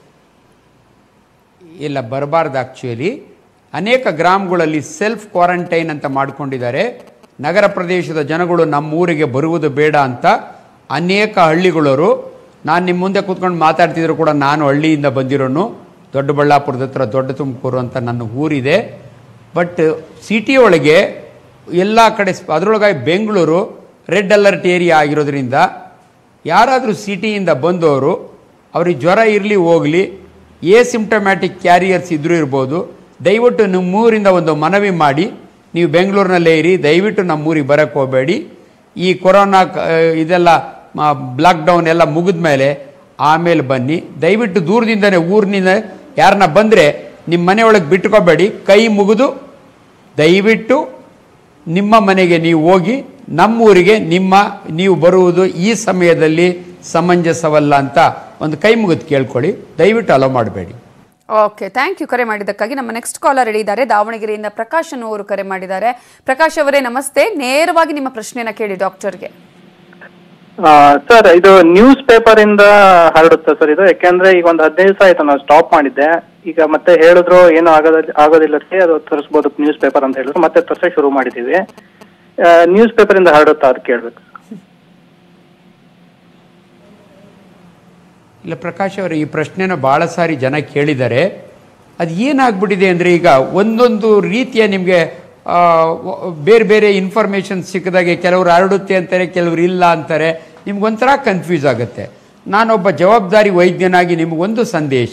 ಇಲ್ಲ ಬರಬಾರ್ದು ಆಕ್ಚುಲಿ ಅನೇಕ ಗ್ರಾಮಗಳಲ್ಲಿ ಸೆಲ್ಫ್ ಕ್ವಾರಂಟೈನ್ ಅಂತ ಮಾಡ್ಕೊಂಡಿದ್ದಾರೆ ನಗರ ಪ್ರದೇಶದ ಜನಗಳು ನಮ್ಮ ಊರಿಗೆ ಬರುವುದು ಬೇಡ ಅಂತ ಅನೇಕ ಹಳ್ಳಿಗಳವರು ನಾನು ನಿಮ್ಮ ಮುಂದೆ ಕೂತ್ಕೊಂಡು ಮಾತಾಡ್ತಿದ್ರು ಕೂಡ ನಾನು ಹಳ್ಳಿಯಿಂದ ಬಂದಿರೋನು ದೊಡ್ಡಬಳ್ಳಾಪುರದ ಹತ್ರ ದೊಡ್ಡ ತುಮಕೂರು ಅಂತ ನನ್ನ ಊರಿದೆ ಬಟ್ ಸಿಟಿ ಒಳಗೆ ಎಲ್ಲ ಕಡೆ ಸ್ಪ- ಅದರೊಳಗಾಗಿ ಬೆಂಗಳೂರು ರೆಡ್ ಅಲರ್ಟ್ ಏರಿಯಾ ಆಗಿರೋದ್ರಿಂದ ಯಾರಾದರೂ ಸಿಟಿಯಿಂದ ಬಂದವರು ಅವ್ರಿಗೆ ಜ್ವರ ಇರಲಿ ಹೋಗಲಿ ಎ ಸಿಂಪ್ಟಮ್ಯಾಟಿಕ್ ಕ್ಯಾರಿಯರ್ಸ್ ಇದ್ರೂ ಇರ್ಬೋದು ದಯವಿಟ್ಟು ನಿಮ್ಮೂರಿಂದ ಒಂದು ಮನವಿ ಮಾಡಿ ನೀವು ಬೆಂಗಳೂರಿನಲ್ಲೇ ಇರಿ ದಯವಿಟ್ಟು ನಮ್ಮೂರಿಗೆ ಬರೋಕ್ಕೆ ಹೋಗಬೇಡಿ ಈ ಕೊರೋನಾ ಕ- ಇದೆಲ್ಲ ಲಾಕ್ಡೌನ್ ಎಲ್ಲ ಮುಗಿದ ಮೇಲೆ ಆಮೇಲೆ ಬನ್ನಿ ದಯವಿಟ್ಟು ದೂರದಿಂದನೇ ಊರಿನಿಂದ ಯಾರನ್ನ ಬಂದರೆ ನಿಮ್ಮ ಮನೆಯೊಳಗೆ ಬಿಟ್ಕೋಬೇಡಿ ಕೈ ಮುಗಿದು ದಯವಿಟ್ಟು ನಿಮ್ಮ ಮನೆಗೆ ನೀವು ಹೋಗಿ ನಮ್ಮೂರಿಗೆ ನಿಮ್ಮ ನೀವು ಬರುವುದು ಈ ಸಮಯದಲ್ಲಿ ಸಮಂಜಸವಲ್ಲ ಅಂತ ಒಂದು ಕೈ ಮುಗಿದು ಕೇಳ್ಕೊಳ್ಳಿ ದಯವಿಟ್ಟು ಅಲೋ ಮಾಡಬೇಡಿ ಓಕೆ ಥ್ಯಾಂಕ್ ಯು ಕರೆ ಮಾಡಿದ್ದಕ್ಕಾಗಿ ನಮ್ಮ ನೆಕ್ಸ್ಟ್ ಕಾಲರ್ ರೆಡಿ ಇದ್ದಾರೆ ದಾವಣಗೆರೆಯಿಂದ ಪ್ರಕಾಶ್ ಅನ್ನುವರು ಕರೆ ಮಾಡಿದ್ದಾರೆ ಪ್ರಕಾಶ್ ಅವರೇ ನಮಸ್ತೆ ನೇರವಾಗಿ ನಿಮ್ಮ ಪ್ರಶ್ನೆನ ಕೇಳಿ ಡಾಕ್ಟರ್ಗೆ ಸರ್ ಇದು ನ್ಯೂಸ್ ಪೇಪರ್ ಇಂದ ಹರಡುತ್ತೆ ಸರ್ ಇದು ಯಾಕೆಂದ್ರೆ ಈಗ ಒಂದು ಹದಿನೈದು ದಿವಸ ಆಯ್ತು ನಾನು ಸ್ಟಾಪ್ ಮಾಡಿದ್ದೆ ಈಗ ಮತ್ತೆ ಹೇಳಿದ್ರು ಏನು ಆಗೋದ ಆಗೋದಿಲ್ಲ ರೀ ಅದು ತರಿಸ್ಬೋದು ನ್ಯೂಸ್ ಪೇಪರ್ ಅಂತ ಹೇಳಿದ್ರು ಮತ್ತೆ ತರ್ಸಕ್ಕೆ ಶುರು ಮಾಡಿದೀವಿ ನ್ಯೂಸ್ ಪೇಪರ್ ಇಂದ ಹರಡುತ್ತಾ ಅದು ಕೇಳ್ಬೇಕು ಇಲ್ಲ ಪ್ರಕಾಶ್ ಅವರು ಈ ಪ್ರಶ್ನೆನ ಭಾಳ ಸಾರಿ ಜನ ಕೇಳಿದ್ದಾರೆ ಅದು ಏನಾಗ್ಬಿಟ್ಟಿದೆ ಅಂದರೆ ಈಗ ಒಂದೊಂದು ರೀತಿಯ ನಿಮಗೆ ಬೇರೆ ಬೇರೆ ಇನ್ಫಾರ್ಮೇಷನ್ ಸಿಕ್ಕಿದಾಗೆ ಕೆಲವರು ಹರಡುತ್ತೆ ಅಂತಾರೆ ಕೆಲವರು ಇಲ್ಲ ಅಂತಾರೆ ನಿಮ್ಗೊಂಥರ ಕನ್ಫ್ಯೂಸ್ ಆಗುತ್ತೆ ನಾನೊಬ್ಬ ಜವಾಬ್ದಾರಿ ವೈದ್ಯನಾಗಿ ನಿಮಗೊಂದು ಸಂದೇಶ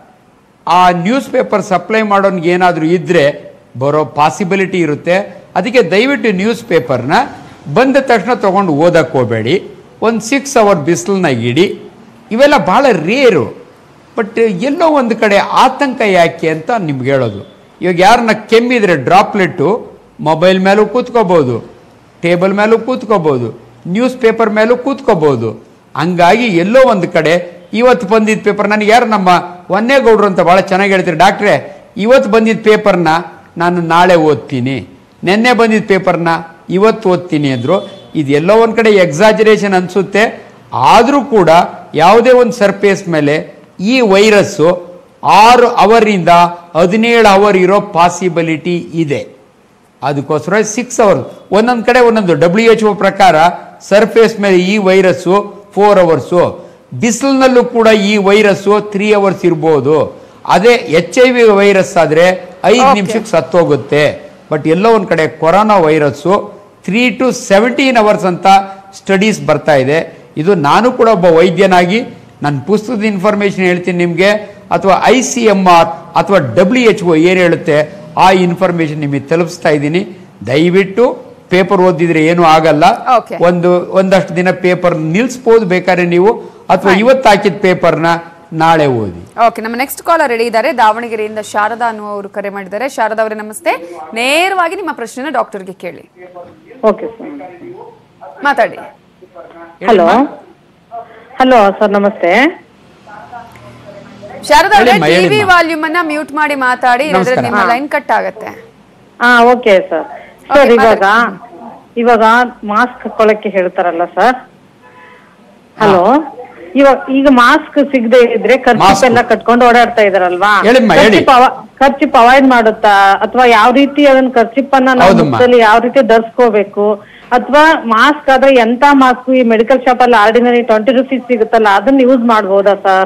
ಆ ನ್ಯೂಸ್ ಪೇಪರ್ ಸಪ್ಲೈ ಮಾಡೋನ್ಗೆ ಏನಾದರೂ ಇದ್ದರೆ ಬರೋ ಪಾಸಿಬಿಲಿಟಿ ಇರುತ್ತೆ ಅದಕ್ಕೆ ದಯವಿಟ್ಟು ನ್ಯೂಸ್ ಪೇಪರ್ನ ಬಂದ ತಕ್ಷಣ ತೊಗೊಂಡು ಓದಕ್ಕೆ ಹೋಗಬೇಡಿ ಒಂದು ಸಿಕ್ಸ್ ಅವರ್ ಬಿಸಿಲನ್ನ ಇಡಿ ಇವೆಲ್ಲ ಭಾಳ ರೇರು ಬಟ್ ಎಲ್ಲೋ ಒಂದು ಕಡೆ ಆತಂಕ ಯಾಕೆ ಅಂತ ನಿಮ್ಗೆ ಹೇಳೋದು ಇವಾಗ ಯಾರನ್ನ ಕೆಮ್ಮಿದ್ರೆ ಡ್ರಾಪ್ಲೆಟ್ಟು ಮೊಬೈಲ್ ಮೇಲೂ ಕೂತ್ಕೋಬೋದು ಟೇಬಲ್ ಮೇಲೂ ಕೂತ್ಕೋಬೋದು ನ್ಯೂಸ್ ಪೇಪರ್ ಮೇಲೂ ಕೂತ್ಕೋಬೋದು ಹಂಗಾಗಿ ಎಲ್ಲೋ ಒಂದು ಕಡೆ ಇವತ್ತು ಬಂದಿದ್ದ ಪೇಪರ್ ನನಗೆ ಯಾರು ನಮ್ಮ ಒನ್ನೇಗೌಡರು ಅಂತ ಭಾಳ ಚೆನ್ನಾಗಿ ಹೇಳ್ತಾರೆ ಡಾಕ್ಟ್ರೇ ಇವತ್ತು ಬಂದಿದ್ದ ಪೇಪರ್ನ ನಾನು ನಾಳೆ ಓದ್ತೀನಿ ನಿನ್ನೆ ಬಂದಿದ್ದ ಪೇಪರ್ನ ಇವತ್ತು ಓದ್ತೀನಿ ಅಂದರು ಇದೆಲ್ಲೋ ಒಂದು ಕಡೆ ಎಕ್ಸಾಜರೇಷನ್ ಅನಿಸುತ್ತೆ ಆದರೂ ಕೂಡ ಯಾವುದೇ ಒಂದು ಸರ್ಫೇಸ್ ಮೇಲೆ ಈ ವೈರಸ್ಸು ಆರು ಅವರಿಂದ ಹದಿನೇಳು ಅವರ್ ಇರೋ ಪಾಸಿಬಿಲಿಟಿ ಇದೆ ಅದಕ್ಕೋಸ್ಕರ ಸಿಕ್ಸ್ ಅವರ್ ಒಂದೊಂದು ಕಡೆ ಒಂದೊಂದು ಡಬ್ಲ್ಯೂ ಎಚ್ ಒ ಪ್ರಕಾರ ಸರ್ಫೇಸ್ ಮೇಲೆ ಈ ವೈರಸ್ಸು ಫೋರ್ ಅವರ್ಸು ಬಿಸಿಲಿನಲ್ಲೂ ಕೂಡ ಈ ವೈರಸ್ಸು ತ್ರೀ ಅವರ್ಸ್ ಇರ್ಬೋದು ಅದೇ ಎಚ್ ಐ ವಿ ವೈರಸ್ ಆದರೆ ಐದು Okay. ನಿಮಿಷಕ್ಕೆ ಸತ್ತೋಗುತ್ತೆ ಬಟ್ ಎಲ್ಲೋ ಒಂದು ಕಡೆ corona virus three to seventeen hours ಅಂತ ಸ್ಟಡೀಸ್ ಬರ್ತಾ ಇದೆ ಇದು ನಾನು ಕೂಡ ಒಬ್ಬ ವೈದ್ಯನಾಗಿ ನನ್ನ ಪುಸ್ತಕದ ಇನ್ಫಾರ್ಮೇಶನ್ ಹೇಳ್ತೀನಿ ನಿಮಗೆ ಅಥವಾ ಐ ಸಿ ಎಮ್ ಆರ್ ಅಥವಾ ಡಬ್ಲ್ಯೂ ಎಚ್ ಒ ಏನು ಹೇಳುತ್ತೆ ಆ ಇನ್ಫಾರ್ಮೇಶನ್ ನಿಮಗೆ ತಲುಪಿಸ್ತಾ ಇದ್ದೀನಿ ದಯವಿಟ್ಟು ಪೇಪರ್ ಓದಿದ್ರೆ ಏನೂ ಆಗಲ್ಲ Okay. ಒಂದು ಒಂದಷ್ಟು ದಿನ ಪೇಪರ್ ನಿಲ್ಲಿಸ್ಬೋದು ಬೇಕಾದ್ರೆ ನೀವು ಅಥವಾ Fine. ಇವತ್ತು ಹಾಕಿದ ಪೇಪರ್ನ ನಾಳೆ ಓದಿ ಓಕೆ ನಮ್ಮ ನೆಕ್ಸ್ಟ್ ಕಾಲರ್ ರೆಡಿ ಇದ್ದಾರೆ ದಾವಣಗೆರೆಯಿಂದ ಶಾರದಾ ಅನ್ನುವರು ಕರೆ ಮಾಡಿದ್ದಾರೆ ಶಾರದಾ ಅವರೇ ನಮಸ್ತೆ ನೇರವಾಗಿ ನಿಮ್ಮ ಪ್ರಶ್ನೆನ ಡಾಕ್ಟರ್ಗೆ ಕೇಳಿ ಓಕೆ ಸರ್ ಮಾತಾಡಿ ಹಲೋ ಹಲೋ ಸರ್ ನಮಸ್ತೆ ಶಾರದಾ ಅವರೇ ಹೇಳಿಮ್ಮ, ಟಿವಿ ಹೇಳಿಮ್ಮ. ವಾಲ್ಯೂಮ್ ಅನ್ನ ಮ್ಯೂಟ್ ಮಾಡಿ ಮಾತಾಡಿ ಇಲ್ಲದ್ರೆ ನಮಸ್ಕಾರ. ನಿಮ್ಮ ಹಾ. ಲೈನ್ ಕಟ್ ಆಗುತ್ತೆ ಹಾ ಓಕೆ ಸರ್ ಸರ್ Okay, ಇವಾಗ ಇವಾಗ ಮಾಸ್ಕ್ ಹಾಕೊಳ್ಳಕ್ಕೆ ಹೇಳ್ತಾರಲ್ಲ ಸರ್ ಹಲೋ ಇವಾಗ ಈಗ ಮಾಸ್ಕ್ ಸಿಗದೆ ಇದ್ರೆ ಖರ್ಚು Mask. ಎಲ್ಲ ಕಟ್ಕೊಂಡು ಓಡಾಡ್ತಾ ಇದಾರಲ್ವಾ ಹೇಳಿಮ್ಮ, ಹೇಳಿ. ಖರ್ಚಿಪ್ ಅವಾಯ್ಡ್ ಮಾಡುತ್ತಾ ಅಥವಾ ಯಾವ ರೀತಿ ಅದನ್ನ ಖರ್ಚಿಪ್ಪನ್ನ ನಾವು ಹೌದಮ್ಮ. ಮುಖದಲ್ಲಿ ಯಾವ ರೀತಿ ಧರಿಸ್ಕೋಬೇಕು ಅಥವಾ ಮಾಸ್ಕ್ ಆದ್ರೆ ಎಂತ ಮಾಸ್ಕ್ ಈ ಮೆಡಿಕಲ್ ಶಾಪ್ ಅಲ್ಲಿ ಆರ್ಡಿನರಿ ಟ್ವೆಂಟಿ ರುಪೀಸ್ ಸಿಗುತ್ತಲ್ಲ ಅದನ್ನ ಯೂಸ್ ಮಾಡ್ಬೋದಾ ಸರ್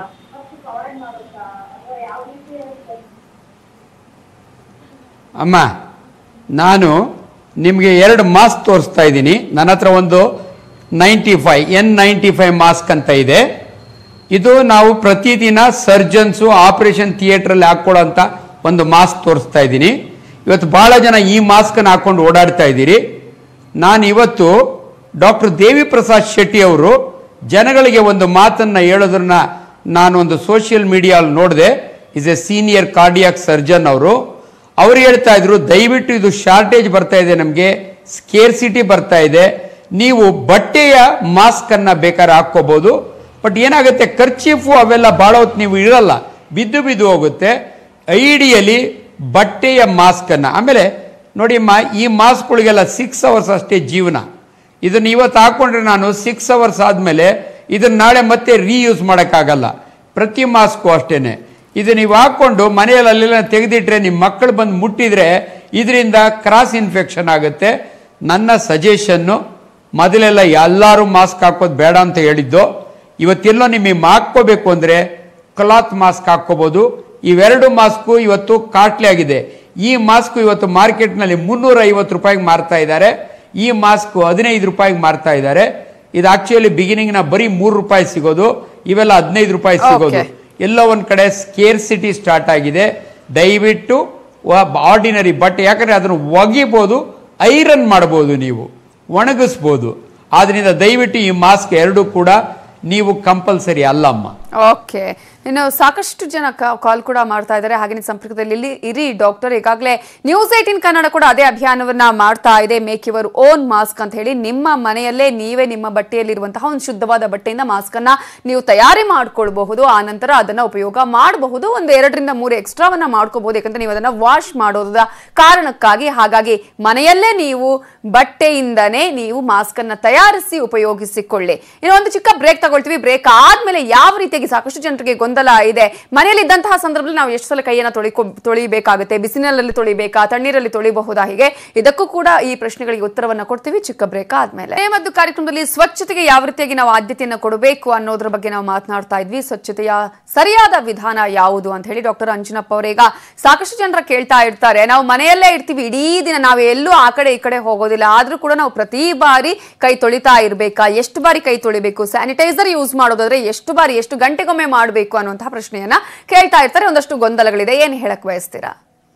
ಅಮ್ಮ ನಾನು ನಿಮಗೆ ಎರಡು ಮಾಸ್ಕ್ ತೋರಿಸ್ತಾ ಇದ್ದೀನಿ ನನ್ನ ಹತ್ರ ಒಂದು ninety five N ninety five mask ಅಂತ ಇದೆ ಇದು ನಾವು ಪ್ರತಿದಿನ ಸರ್ಜನ್ಸು ಆಪರೇಷನ್ ಥಿಯೇಟ್ರಲ್ಲಿ ಹಾಕ್ಕೊಳ್ಳೋಂಥ ಒಂದು ಮಾಸ್ಕ್ ತೋರಿಸ್ತಾ ಇದ್ದೀನಿ ಇವತ್ತು ಭಾಳ ಜನ ಈ ಮಾಸ್ಕನ್ನು ಹಾಕ್ಕೊಂಡು ಓಡಾಡ್ತಾ ಇದ್ದೀರಿ ನಾನು ಇವತ್ತು ಡಾಕ್ಟರ್ ದೇವಿ ಪ್ರಸಾದ್ ಶೆಟ್ಟಿ ಅವರು ಜನಗಳಿಗೆ ಒಂದು ಮಾತನ್ನು ಹೇಳೋದನ್ನ ನಾನು ಒಂದು ಸೋಷಿಯಲ್ ಮೀಡಿಯಲ್ಲಿ ನೋಡಿದೆ is a senior cardiac surgeon ಅವರು ಅವ್ರು ಹೇಳ್ತಾ ಇದ್ರು ದಯವಿಟ್ಟು ಇದು ಶಾರ್ಟೇಜ್ ಬರ್ತಾ ಇದೆ ನಮಗೆ ಸ್ಕೇರ್ಸಿಟಿ ಬರ್ತಾ ಇದೆ ನೀವು ಬಟ್ಟೆಯ ಮಾಸ್ಕ್ ಅನ್ನ ಬೇಕಾದ್ರೆ ಹಾಕ್ಕೋಬಹುದು ಬಟ್ ಏನಾಗುತ್ತೆ ಖರ್ಚೀಫು ಅವೆಲ್ಲ ಭಾಳ ಹೊತ್ತು ನೀವು ಇರಲ್ಲ ಬಿದ್ದು ಬಿದ್ದು ಹೋಗುತ್ತೆ ಐಡಿಯಲಿ ಬಟ್ಟೆಯ ಮಾಸ್ಕ್ ಅನ್ನ ಆಮೇಲೆ ನೋಡಿಮ್ಮ ಈ ಮಾಸ್ಕ್ಗಳಿಗೆಲ್ಲ ಸಿಕ್ಸ್ ಅವರ್ಸ್ ಅಷ್ಟೇ ಜೀವನ ಇದನ್ನ ಇವತ್ತು ಹಾಕೊಂಡ್ರೆ ನಾನು ಸಿಕ್ಸ್ ಅವರ್ಸ್ ಆದಮೇಲೆ ಇದನ್ನ ನಾಳೆ ಮತ್ತೆ ರೀಯೂಸ್ ಮಾಡೋಕ್ಕಾಗಲ್ಲ ಪ್ರತಿ ಮಾಸ್ಕು ಅಷ್ಟೇನೆ ಇದು ನೀವು ಹಾಕ್ಕೊಂಡು ಮನೆಯಲ್ಲಿ ಅಲ್ಲೆಲ್ಲ ತೆಗೆದಿಟ್ರೆ ನಿಮ್ಮ ಮಕ್ಕಳು ಬಂದು ಮುಟ್ಟಿದ್ರೆ ಇದರಿಂದ ಕ್ರಾಸ್ ಇನ್ಫೆಕ್ಷನ್ ಆಗುತ್ತೆ ನನ್ನ ಸಜೆಷನ್ನು ಮೊದಲೆಲ್ಲ ಎಲ್ಲರೂ ಮಾಸ್ಕ್ ಹಾಕೋದು ಬೇಡ ಅಂತ ಹೇಳಿದ್ದು ಇವತ್ತೆಲ್ಲೋ ನಿಮಗೆ ಹಾಕ್ಕೋಬೇಕು ಅಂದರೆ ಕ್ಲಾತ್ ಮಾಸ್ಕ್ ಹಾಕ್ಕೋಬೋದು ಇವೆರಡು ಮಾಸ್ಕು ಇವತ್ತು ಕಾಟ್ಲಿ ಆಗಿದೆ ಈ ಮಾಸ್ಕ್ ಇವತ್ತು ಮಾರ್ಕೆಟ್ನಲ್ಲಿ ಮುನ್ನೂರ ಐವತ್ತು ರೂಪಾಯಿಗೆ ಮಾರ್ತಾ ಇದ್ದಾರೆ ಈ ಮಾಸ್ಕ್ ಹದಿನೈದು ರೂಪಾಯಿಗೆ ಮಾರ್ತಾ ಇದ್ದಾರೆ ಇದು ಆಕ್ಚುಲಿ ಬಿಗಿನಿಂಗ್ ನ ಬರೀ ಮೂರು ರೂಪಾಯಿ ಸಿಗೋದು ಇವೆಲ್ಲ ಹದಿನೈದು ರೂಪಾಯಿ ಸಿಗೋದು Okay. ಎಲ್ಲ ಒಂದ್ ಕಡೆ ಸ್ಕೇರ್ ಸಿಟಿ ಸ್ಟಾರ್ಟ್ ಆಗಿದೆ ದಯವಿಟ್ಟು ಆರ್ಡಿನರಿ ಬಟ್ ಯಾಕಂದ್ರೆ ಅದನ್ನು ಒಗಿಬೋದು ಐರನ್ ಮಾಡಬಹುದು ನೀವು ಒಣಗಿಸ್ಬೋದು ಆದ್ರಿಂದ ದಯವಿಟ್ಟು ಈ ಮಾಸ್ಕ್ ಎರಡು ಕೂಡ ನೀವು ಕಂಪಲ್ಸರಿ ಅಲ್ಲಮ್ಮ ಓಕೆ ಇನ್ನು ಸಾಕಷ್ಟು ಜನ ಕಾಲ್ ಕೂಡ ಮಾಡ್ತಾ ಇದ್ದಾರೆ ಹಾಗೆ ಸಂಪರ್ಕದಲ್ಲಿ ಇಲ್ಲಿ ಇರಿ ಡಾಕ್ಟರ್ ಈಗಾಗಲೇ ನ್ಯೂಸ್ ಏಟಿನ್ ಕನ್ನಡ ಕೂಡ ಅದೇ ಅಭಿಯಾನವನ್ನ ಮಾಡ್ತಾ ಇದೆ ಮೇಕ್ ಯುವರ್ ಓನ್ ಮಾಸ್ಕ್ ಅಂತ ಹೇಳಿ ನಿಮ್ಮ ಮನೆಯಲ್ಲೇ ನೀವೇ ನಿಮ್ಮ ಬಟ್ಟೆಯಲ್ಲಿರುವಂತಹ ಒಂದು ಶುದ್ಧವಾದ ಬಟ್ಟೆಯಿಂದ ಮಾಸ್ಕ್ ಅನ್ನ ನೀವು ತಯಾರಿ ಮಾಡ್ಕೊಳ್ಬಹುದು ಆ ನಂತರ ಅದನ್ನ ಉಪಯೋಗ ಮಾಡಬಹುದು ಒಂದು ಎರಡರಿಂದ ಮೂರು ಎಕ್ಸ್ಟ್ರಾವನ್ನ ಮಾಡ್ಕೋಬಹುದು ಯಾಕಂದ್ರೆ ನೀವು ಅದನ್ನ ವಾಶ್ ಮಾಡೋದ ಕಾರಣಕ್ಕಾಗಿ ಹಾಗಾಗಿ ಮನೆಯಲ್ಲೇ ನೀವು ಬಟ್ಟೆಯಿಂದನೇ ನೀವು ಮಾಸ್ಕ್ ಅನ್ನ ತಯಾರಿಸಿ ಉಪಯೋಗಿಸಿಕೊಳ್ಳಿ ಇನ್ನು ಒಂದು ಚಿಕ್ಕ ಬ್ರೇಕ್ ತಗೊಳ್ತೀವಿ ಬ್ರೇಕ್ ಆದ್ಮೇಲೆ ಯಾವ ರೀತಿಯಾಗಿ ಸಾಕಷ್ಟು ಜನರಿಗೆ ಗೊಂದಲ ಇದೆ ಮನೆಯಲ್ಲಿ ಇದ್ದಂತಹ ಸಂದರ್ಭದಲ್ಲಿ ನಾವು ಎಷ್ಟು ಸಲ ಕೈಯನ್ನ ತೊಳಿಕೊ ತೊಳಿಬೇಕಾಗುತ್ತೆ ಬಿಸಿಲಿನಲ್ಲಿ ತೊಳಿಬೇಕಾ ತಣ್ಣೀರಲ್ಲಿ ತೊಳಿಬಹುದಾ ಹೀಗೆ ಇದಕ್ಕೂ ಕೂಡ ಈ ಪ್ರಶ್ನೆಗಳಿಗೆ ಉತ್ತರವನ್ನ ಕೊಡ್ತೀವಿ ಚಿಕ್ಕ ಬ್ರೇಕ್ ಆದ್ಮೇಲೆ ಮತ್ತು ಕಾರ್ಯಕ್ರಮದಲ್ಲಿ ಸ್ವಚ್ಛತೆಗೆ ಯಾವ ರೀತಿಯಾಗಿ ನಾವು ಆದ್ಯತೆಯನ್ನು ಕೊಡಬೇಕು ಅನ್ನೋದ್ರ ಬಗ್ಗೆ ನಾವು ಮಾತನಾಡ್ತಾ ಇದ್ವಿ ಸ್ವಚ್ಛತೆಯ ಸರಿಯಾದ ವಿಧಾನ ಯಾವುದು ಅಂತ ಹೇಳಿ ಡಾಕ್ಟರ್ ಅಂಜನಪ್ಪ ಅವರೀಗ ಸಾಕಷ್ಟು ಜನರ ಕೇಳ್ತಾ ಇರ್ತಾರೆ ನಾವು ಮನೆಯಲ್ಲೇ ಇರ್ತೀವಿ ಇಡೀ ದಿನ ನಾವು ಎಲ್ಲೂ ಆ ಕಡೆ ಈ ಕಡೆ ಹೋಗೋದಿಲ್ಲ ಆದ್ರೂ ಕೂಡ ನಾವು ಪ್ರತಿ ಬಾರಿ ಕೈ ತೊಳಿತಾ ಇರ್ಬೇಕಾ ಎಷ್ಟು ಬಾರಿ ಕೈ ತೊಳಿಬೇಕು ಸ್ಯಾನಿಟೈಸರ್ ಯೂಸ್ ಮಾಡೋದಾದ್ರೆ ಎಷ್ಟು ಬಾರಿ ಎಷ್ಟು ಗಂಟೆಗೊಮ್ಮೆ ಮಾಡಬೇಕು ಅನ್ನುವಂತಹ ಪ್ರಶ್ನೆಯನ್ನ ಕೇಳ್ತಾ ಇರ್ತಾರೆ ಒಂದಷ್ಟು ಗೊಂದಲಗಳಿದೆ ಏನ್ ಹೇಳಕ್ ಬಯಸ್ತೀರಾ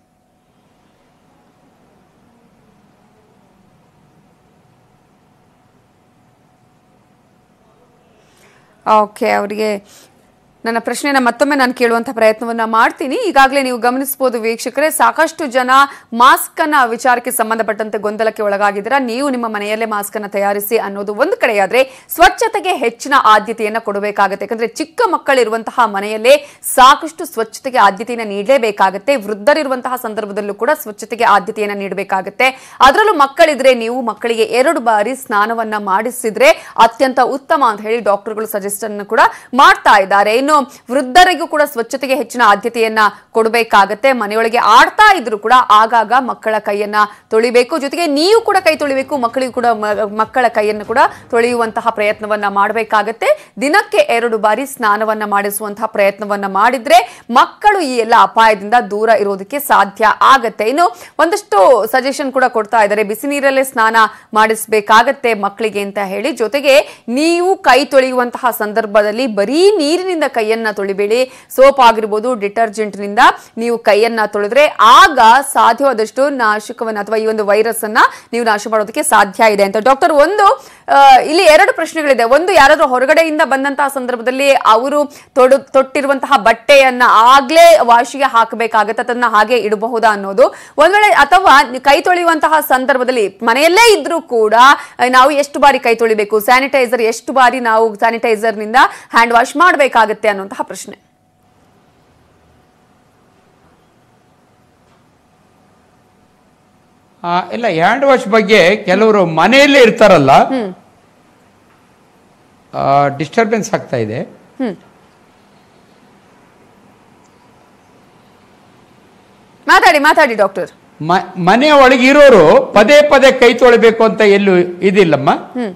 ಓಕೆ ಅವರಿಗೆ ನನ್ನ ಪ್ರಶ್ನೆನ ಮತ್ತೊಮ್ಮೆ ನಾನು ಕೇಳುವಂಥ ಪ್ರಯತ್ನವನ್ನ ಮಾಡ್ತೀನಿ ಈಗಾಗಲೇ ನೀವು ಗಮನಿಸಬಹುದು ವೀಕ್ಷಕರೇ ಸಾಕಷ್ಟು ಜನ ಮಾಸ್ಕ್ ಅನ್ನ ವಿಚಾರಕ್ಕೆ ಸಂಬಂಧಪಟ್ಟಂತೆ ಗೊಂದಲಕ್ಕೆ ಒಳಗಾಗಿದ್ದೀರಾ ನೀವು ನಿಮ್ಮ ಮನೆಯಲ್ಲೇ ಮಾಸ್ಕ್ ಅನ್ನ ತಯಾರಿಸಿ ಅನ್ನೋದು ಒಂದು ಕಡೆಯಾದ್ರೆ ಸ್ವಚ್ಛತೆಗೆ ಹೆಚ್ಚಿನ ಆದ್ಯತೆಯನ್ನ ಕೊಡಬೇಕಾಗುತ್ತೆ ಯಾಕಂದ್ರೆ ಚಿಕ್ಕ ಮಕ್ಕಳಿರುವಂತಹ ಮನೆಯಲ್ಲೇ ಸಾಕಷ್ಟು ಸ್ವಚ್ಛತೆಗೆ ಆದ್ಯತೆಯನ್ನ ನೀಡಲೇಬೇಕಾಗುತ್ತೆ ವೃದ್ಧರಿರುವಂತಹ ಸಂದರ್ಭದಲ್ಲೂ ಕೂಡ ಸ್ವಚ್ಛತೆಗೆ ಆದ್ಯತೆಯನ್ನ ನೀಡಬೇಕಾಗುತ್ತೆ ಅದರಲ್ಲೂ ಮಕ್ಕಳಿದ್ರೆ ನೀವು ಮಕ್ಕಳಿಗೆ ಎರಡು ಬಾರಿ ಸ್ನಾನವನ್ನ ಮಾಡಿಸಿದ್ರೆ ಅತ್ಯಂತ ಉತ್ತಮ ಅಂತ ಹೇಳಿ ಡಾಕ್ಟರ್ಗಳು ಸಜೆಸ್ಟ್ ಅನ್ನು ಕೂಡ ಮಾಡ್ತಾ ಇದ್ದಾರೆ ಇನ್ನು ವೃದ್ಧರಿಗೂ ಕೂಡ ಸ್ವಚ್ಛತೆಗೆ ಹೆಚ್ಚಿನ ಆದ್ಯತೆಯನ್ನ ಕೊಡಬೇಕಾಗತ್ತೆ ಮನೆಯೊಳಗೆ ಆಡ್ತಾ ಇದ್ರು ಕೂಡ ಆಗಾಗ ಮಕ್ಕಳ ಕೈಯನ್ನ ತೊಳಿಬೇಕು ಜೊತೆಗೆ ನೀವು ಕೂಡ ಕೈ ತೊಳಿಬೇಕು ಮಕ್ಕಳಿಗೂ ಕೂಡ ಮ- ಮಕ್ಕಳ ಕೈಯನ್ನು ಕೂಡ ತೊಳೆಯುವಂತಹ ಪ್ರಯತ್ನವನ್ನ ಮಾಡಬೇಕಾಗತ್ತೆ ದಿನಕ್ಕೆ ಎರಡು ಬಾರಿ ಸ್ನಾನವನ್ನ ಮಾಡಿಸುವಂತಹ ಪ್ರಯತ್ನವನ್ನ ಮಾಡಿದ್ರೆ ಮಕ್ಕಳು ಈ ಎಲ್ಲ ಅಪಾಯದಿಂದ ದೂರ ಇರೋದಕ್ಕೆ ಸಾಧ್ಯ ಆಗತ್ತೆ ಇನ್ನು ಒಂದಷ್ಟು ಸಜೆಷನ್ ಕೂಡ ಕೊಡ್ತಾ ಇದ್ದಾರೆ ಬಿಸಿ ನೀರಲ್ಲೇ ಸ್ನಾನ ಮಾಡಿಸ್ಬೇಕಾಗತ್ತೆ ಮಕ್ಕಳಿಗೆ ಅಂತ ಹೇಳಿ ಜೊತೆಗೆ ನೀವು ಕೈ ತೊಳೆಯುವಂತಹ ಸಂದರ್ಭದಲ್ಲಿ ಬರೀ ನೀರಿನಿಂದ ಕೈಯನ್ನ ತೊಳಿಬೇಡಿ ಸೋಪ್ ಆಗಿರ್ಬೋದು ಡಿಟರ್ಜೆಂಟ್ ನಿಂದ ನೀವು ಕೈಯನ್ನ ತೊಳೆದ್ರೆ ಆಗ ಸಾಧ್ಯವಾದಷ್ಟು ನಾಶಕವನ್ನ ಅಥವಾ ಈ ಒಂದು ವೈರಸ್ ಅನ್ನ ನೀವು ನಾಶ ಮಾಡೋದಕ್ಕೆ ಸಾಧ್ಯ ಇದೆ ಅಂತ ಡಾಕ್ಟರ್ ಒಂದು ಆ, ಇಲ್ಲಿ ಎರಡು ಪ್ರಶ್ನೆಗಳಿದೆ ಒಂದು ಯಾರಾದ್ರೂ ಹೊರಗಡೆಯಿಂದ ಬಂದಂತಹ ಸಂದರ್ಭದಲ್ಲಿ ಅವರು ತೊಡು ತೊಟ್ಟಿರುವಂತಹ ಬಟ್ಟೆಯನ್ನ ಆಗ್ಲೇ ವಾಶಿಗೆ ಹಾಕಬೇಕಾಗತ್ತೆ ಅದನ್ನ ಹಾಗೆ ಇಡಬಹುದಾ ಅನ್ನೋದು ಒಂದ್ ವೇಳೆ ಅಥವಾ ನೀವು ಕೈ ತೊಳೆಯುವಂತಹ ಸಂದರ್ಭದಲ್ಲಿ ಮನೆಯಲ್ಲೇ ಇದ್ರೂ ಕೂಡ ಆ, ನಾವು ಎಷ್ಟು ಬಾರಿ ಕೈ ತೊಳಿಬೇಕು ಸ್ಯಾನಿಟೈಸರ್ ಎಷ್ಟು ಬಾರಿ ನಾವು ಸ್ಯಾನಿಟೈಸರ್ ನಿಂದ ಹ್ಯಾಂಡ್ ವಾಶ್ ಮಾಡಬೇಕಾಗತ್ತೆ ಅನ್ನುವಂತಹ ಪ್ರಶ್ನೆ ಆ, ಇಲ್ಲ ಹ್ಯಾಂಡ್ ವಾಶ್ ಬಗ್ಗೆ ಕೆಲವರು ಮನೆಯಲ್ಲೇ ಇರ್ತಾರಲ್ಲ ಡಿಸ್ಟರ್ಬೆನ್ಸ್ ಆಗ್ತಾ ಇದೆ ಮಾತಾಡಿ ಮಾತಾಡಿ ಡಾಕ್ಟರ್ ಮ- ಮನೆಯ ಒಳಗೆ ಇರೋರು ಪದೇ ಪದೇ ಕೈ ತೊಳಿಬೇಕು ಅಂತ ಎಲ್ಲೂ ಇದಿಲ್ಲಮ್ಮ ಹ್ಮ್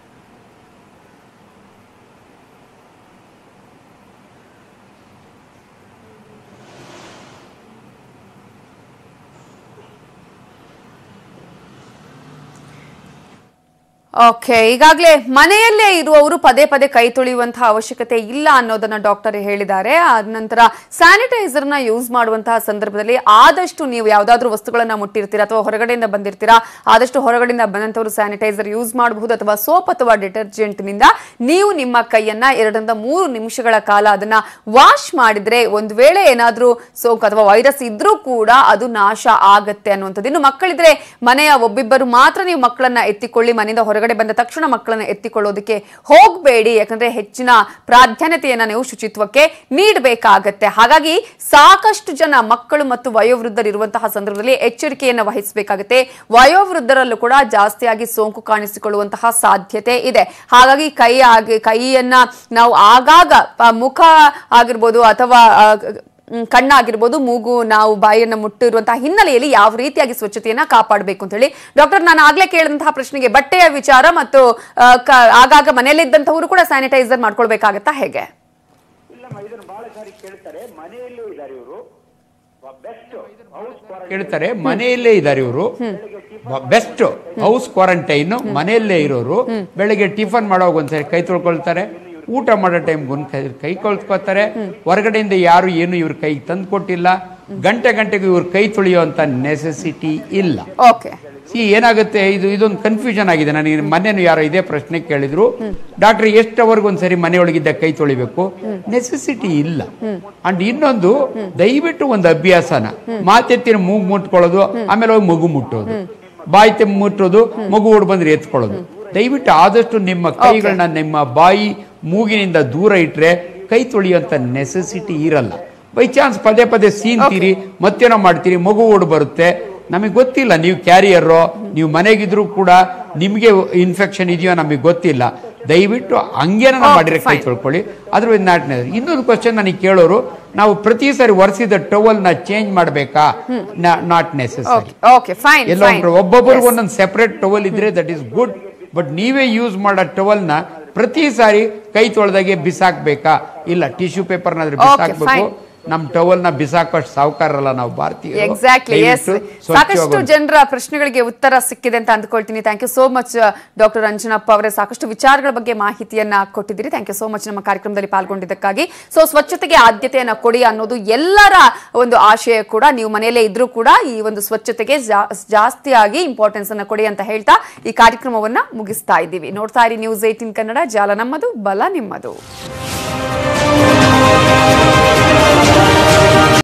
ಓಕೆ ಈಗಾಗಲೇ ಮನೆಯಲ್ಲೇ ಇರುವವರು ಪದೇ ಪದೇ ಕೈ ತೊಳೆಯುವಂತಹ ಅವಶ್ಯಕತೆ ಇಲ್ಲ ಅನ್ನೋದನ್ನ ಡಾಕ್ಟರ್ ಹೇಳಿದ್ದಾರೆ ಆದ ನಂತರ ಸ್ಯಾನಿಟೈಸರ್ ನ ಯೂಸ್ ಮಾಡುವಂತಹ ಸಂದರ್ಭದಲ್ಲಿ ಆದಷ್ಟು ನೀವು ಯಾವ್ದಾದ್ರು ವಸ್ತುಗಳನ್ನ ಮುಟ್ಟಿರ್ತೀರಾ ಅಥವಾ ಹೊರಗಡೆಯಿಂದ ಬಂದಿರ್ತೀರಾ ಆದಷ್ಟು ಹೊರಗಡೆಯಿಂದ ಬಂದಂತವರು ಸ್ಯಾನಿಟೈಸರ್ ಯೂಸ್ ಮಾಡಬಹುದು ಅಥವಾ ಸೋಪ್ ಅಥವಾ ಡಿಟರ್ಜೆಂಟ್ ನಿಂದ ನೀವು ನಿಮ್ಮ ಕೈಯನ್ನ ಎರಡರಿಂದ ಮೂರು ನಿಮಿಷಗಳ ಕಾಲ ಅದನ್ನ ವಾಶ್ ಮಾಡಿದ್ರೆ ಒಂದು ವೇಳೆ ಏನಾದ್ರೂ ಸೋಂಕು ಅಥವಾ ವೈರಸ್ ಇದ್ರೂ ಕೂಡ ಅದು ನಾಶ ಆಗತ್ತೆ ಅನ್ನುವಂಥದ್ದು ಇನ್ನು ಮಕ್ಕಳಿದ್ರೆ ಮನೆಯ ಒಬ್ಬಿಬ್ಬರು ಮಾತ್ರ ನೀವು ಮಕ್ಕಳನ್ನ ಎತ್ತಿಕೊಳ್ಳಿ ಮನೆಯಿಂದ ಹೊರಗಡೆ ಬಂದ ತಕ್ಷಣ ಮಕ್ಕಳನ್ನ ಎತ್ತಿಕೊಳ್ಳೋದಕ್ಕೆ ಹೋಗಬೇಡಿ ಯಾಕಂದ್ರೆ ಹೆಚ್ಚಿನ ಪ್ರಾಧಾನ್ಯತೆಯನ್ನ ನೀವು ಶುಚಿತ್ವಕ್ಕೆ ನೀಡಬೇಕಾಗತ್ತೆ ಹಾಗಾಗಿ ಸಾಕಷ್ಟು ಜನ ಮಕ್ಕಳು ಮತ್ತು ವಯೋವೃದ್ಧರಿರುವಂತಹ ಸಂದರ್ಭದಲ್ಲಿ ಎಚ್ಚರಿಕೆಯನ್ನ ವಹಿಸಬೇಕಾಗುತ್ತೆ ವಯೋವೃದ್ಧರಲ್ಲೂ ಕೂಡ ಜಾಸ್ತಿಯಾಗಿ ಸೋಂಕು ಕಾಣಿಸಿಕೊಳ್ಳುವಂತಹ ಸಾಧ್ಯತೆ ಇದೆ ಹಾಗಾಗಿ ಕೈ ಆಗಿ ಕೈಯನ್ನ ನಾವು ಆಗಾಗ ಆ, ಮುಖ ಆಗಿರ್ಬೋದು ಅಥವಾ ಆ, ಮ್, ಕಣ್ಣಾಗಿರ್ಬೋದು ಮೂಗು ನಾವು ಬಾಯಿಯನ್ನ ಮುಟ್ಟಿರುವಂತಹ ಹಿನ್ನೆಲೆಯಲ್ಲಿ ಯಾವ ರೀತಿಯಾಗಿ ಸ್ವಚ್ಛತೆಯನ್ನ ಕಾಪಾಡಬೇಕು ಅಂತ ಹೇಳಿ ಡಾಕ್ಟರ್ ನಾನು ಆಗ್ಲೇ ಕೇಳಿದಂತಹ ಪ್ರಶ್ನೆಗೆ ಬಟ್ಟೆಯ ವಿಚಾರ ಮತ್ತು ಆ, ಕ- ಆಗಾಗ ಮನೆಯಲ್ಲಿದ್ದಂಥವರು ಕೂಡ ಸ್ಯಾನಿಟೈಸರ್ ಮಾಡ್ಕೊಳ್ಬೇಕಾಗತ್ತಾ ಹೇಗೆ ಇಲ್ಲಮ್ಮ ಇದನ್ನು ಬಹಳ ಸಾರಿ ಕೇಳ್ತಾರೆ ಮನೆಯಲ್ಲೂ ಇದ್ದಾರೆ ಇವರು ಹೇಳ್ತಾರೆ ಮನೆಯಲ್ಲೇ ಇದ್ದಾರೆ ಇವರು ಬೆಸ್ಟ್ ಹೌಸ್ ಕ್ವಾರಂಟೈನ್ ಮನೆಯಲ್ಲೇ ಇರೋರು ಬೆಳಗ್ಗೆ ಟಿಫನ್ ಮಾಡೋವಾಗ ಒಂದ್ಸರಿ ಕೈ ತೊಳ್ಕೊಳ್ತಾರೆ ಊಟ ಮಾಡೋ ಟೈಮ್ಗೆ ಒಂದ್ ಕೈ ಕೈ ಕೊಳ್ಕೋತಾರೆ ಹೊರಗಡೆಯಿಂದ ಯಾರು ಏನು ಇವ್ರ ಕೈ ತಂದು ಕೊಟ್ಟಿಲ್ಲ ಗಂಟೆ ಗಂಟೆಗೆ ಇವ್ರ ಕೈ ತೊಳೆಯುವಂತ ನೆಸೆಸಿಟಿ ಇಲ್ಲ ಓಕೆ ಸಿ ಏನಾಗುತ್ತೆ ಇದು ಇದೊಂದು ಕನ್ಫ್ಯೂಷನ್ ಆಗಿದೆ ನನಗೆ ಮೊನ್ನೆನು ಯಾರೋ ಇದೇ ಪ್ರಶ್ನೆ ಕೇಳಿದ್ರು ಡಾಕ್ಟರ್ ಎಷ್ಟು ಅವರ್ಗೆ ಒಂದ್ಸರಿ ಮನೆಯೊಳಗಿದ್ದ ಕೈ ತೊಳಿಬೇಕು ನೆಸೆಸಿಟಿ ಇಲ್ಲ ಅಂಡ್ ಇನ್ನೊಂದು ದಯವಿಟ್ಟು ಒಂದು ಅಭ್ಯಾಸನ ಮಾತೆತ್ತಿನ ಮೂಗು ಮುಟ್ಕೊಳ್ಳೋದು ಆಮೇಲೆ ಹೋಗಿ ಮಗು ಮುಟ್ಟೋದು ಬಾಯಿ ತೆಮ್ ಮುಟ್ಟೋದು ಮಗು ಓಡ್ ಬಂದ್ರೆ ಎತ್ಕೊಳ್ಳೋದು ದಯವಿಟ್ಟು ಆದಷ್ಟು ನಿಮ್ಮ ಕೈಗಳನ್ನ ನಿಮ್ಮ ಬಾಯಿ ಮೂಗಿನಿಂದ ದೂರ ಇಟ್ರೆ ಕೈ ತೊಳೆಯುವಂತ ನೆಸೆಸಿಟಿ ಇರಲ್ಲ ಬೈ ಚಾನ್ಸ್ ಪದೇ ಪದೇ ಸೀನ್ತೀರಿ ಮತ್ತೇನೋ ಮಾಡ್ತೀರಿ ಮಗು ಓಡ್ ಬರುತ್ತೆ ನಮಗೆ ಗೊತ್ತಿಲ್ಲ ನೀವು ಕ್ಯಾರಿಯರೋ ನೀವು ಮನೆಗಿದ್ರು ಕೂಡ ನಿಮಗೆ ಇನ್ಫೆಕ್ಷನ್ ಇದೆಯೋ ನಮಗೆ ಗೊತ್ತಿಲ್ಲ ದಯವಿಟ್ಟು ಹಂಗೇನ Okay, ಮಾಡಿದ್ರೆ ಕೈ fine. ತೊಳ್ಕೊಳ್ಳಿ ಅದ್ರ ನಾಟ್ ಇನ್ನೊಂದು ಕ್ವಶನ್ ನನಗೆ ಕೇಳೋರು ನಾವು ಪ್ರತಿ ಸಾರಿ ಒರೆಸಿದ ಟವಲ್ ನ ಚೇಂಜ್ ಮಾಡಬೇಕಾ not necessary okay okay fine ಎಲ್ಲ ಒಬ್ಬೊಬ್ಬರಿಗೆ ಒಂದೊಂದು ಸೆಪರೇಟ್ ಟವಲ್ ಇದ್ರೆ ದಟ್ ಈಸ್ ಗುಡ್ ಬಟ್ ನೀವೇ ಯೂಸ್ ಮಾಡೋ ಟವಲ್ ನ ಪ್ರತಿ ಸಾರಿ ಕೈ ತೊಳೆದಾಗೆ ಬಿಸಾಕ್ಬೇಕಾ ಇಲ್ಲ ಟಿಶ್ಯೂ ಪೇಪರ್ನಾದ್ರೆ Okay, ಬಿಸಾಕ್ಬೇಕು fine. ನಮ್ ಟವಲ್ ನ ಬಿಸಾಕೋಷ್ಟು ಸಾವುಕಾರಲ್ಲ ನಾವು ಭಾರತೀಯ ಎಕ್ಸಾಕ್ಟ್ಲಿ ಎಸ್ ಸಾಕಷ್ಟು ಜನರ ಪ್ರಶ್ನೆಗಳಿಗೆ ಉತ್ತರ ಸಿಕ್ಕಿದೆ ಅಂತ ಅಂದ್ಕೊಳ್ತೀನಿ thank you so much doctor Anjanappa ಅವರೇ ಸಾಕಷ್ಟು ವಿಚಾರಗಳ ಬಗ್ಗೆ ಮಾಹಿತಿಯನ್ನ ಕೊಟ್ಟಿದ್ದೀರಿ ಥ್ಯಾಂಕ್ ಯು ಸೋ ಮಚ್ ನಮ್ಮ ಕಾರ್ಯಕ್ರಮದಲ್ಲಿ ಪಾಲ್ಗೊಂಡಿದ್ದಕ್ಕಾಗಿ ಸೊ ಸ್ವಚ್ಛತೆಗೆ ಆದ್ಯತೆಯನ್ನ ಕೊಡಿ ಅನ್ನೋದು ಎಲ್ಲರ ಒಂದು ಆಶಯ ಕೂಡ ನೀವು ಮನೆಯಲ್ಲೇ ಇದ್ರೂ ಕೂಡ ಈ ಒಂದು ಸ್ವಚ್ಛತೆಗೆ ಜಾ- ಜಾಸ್ತಿಯಾಗಿ ಇಂಪಾರ್ಟೆನ್ಸ್ ಅನ್ನ ಕೊಡಿ ಅಂತ ಹೇಳ್ತಾ ಈ ಕಾರ್ಯಕ್ರಮವನ್ನ ಮುಗಿಸ್ತಾ ಇದ್ದೀವಿ ನೋಡ್ತಾ ಇರಿ ನ್ಯೂಸ್ ಏಟಿನ್ ಕನ್ನಡ ಜಾಲ ನಮ್ಮದು ಬಲ ನಿಮ್ಮದು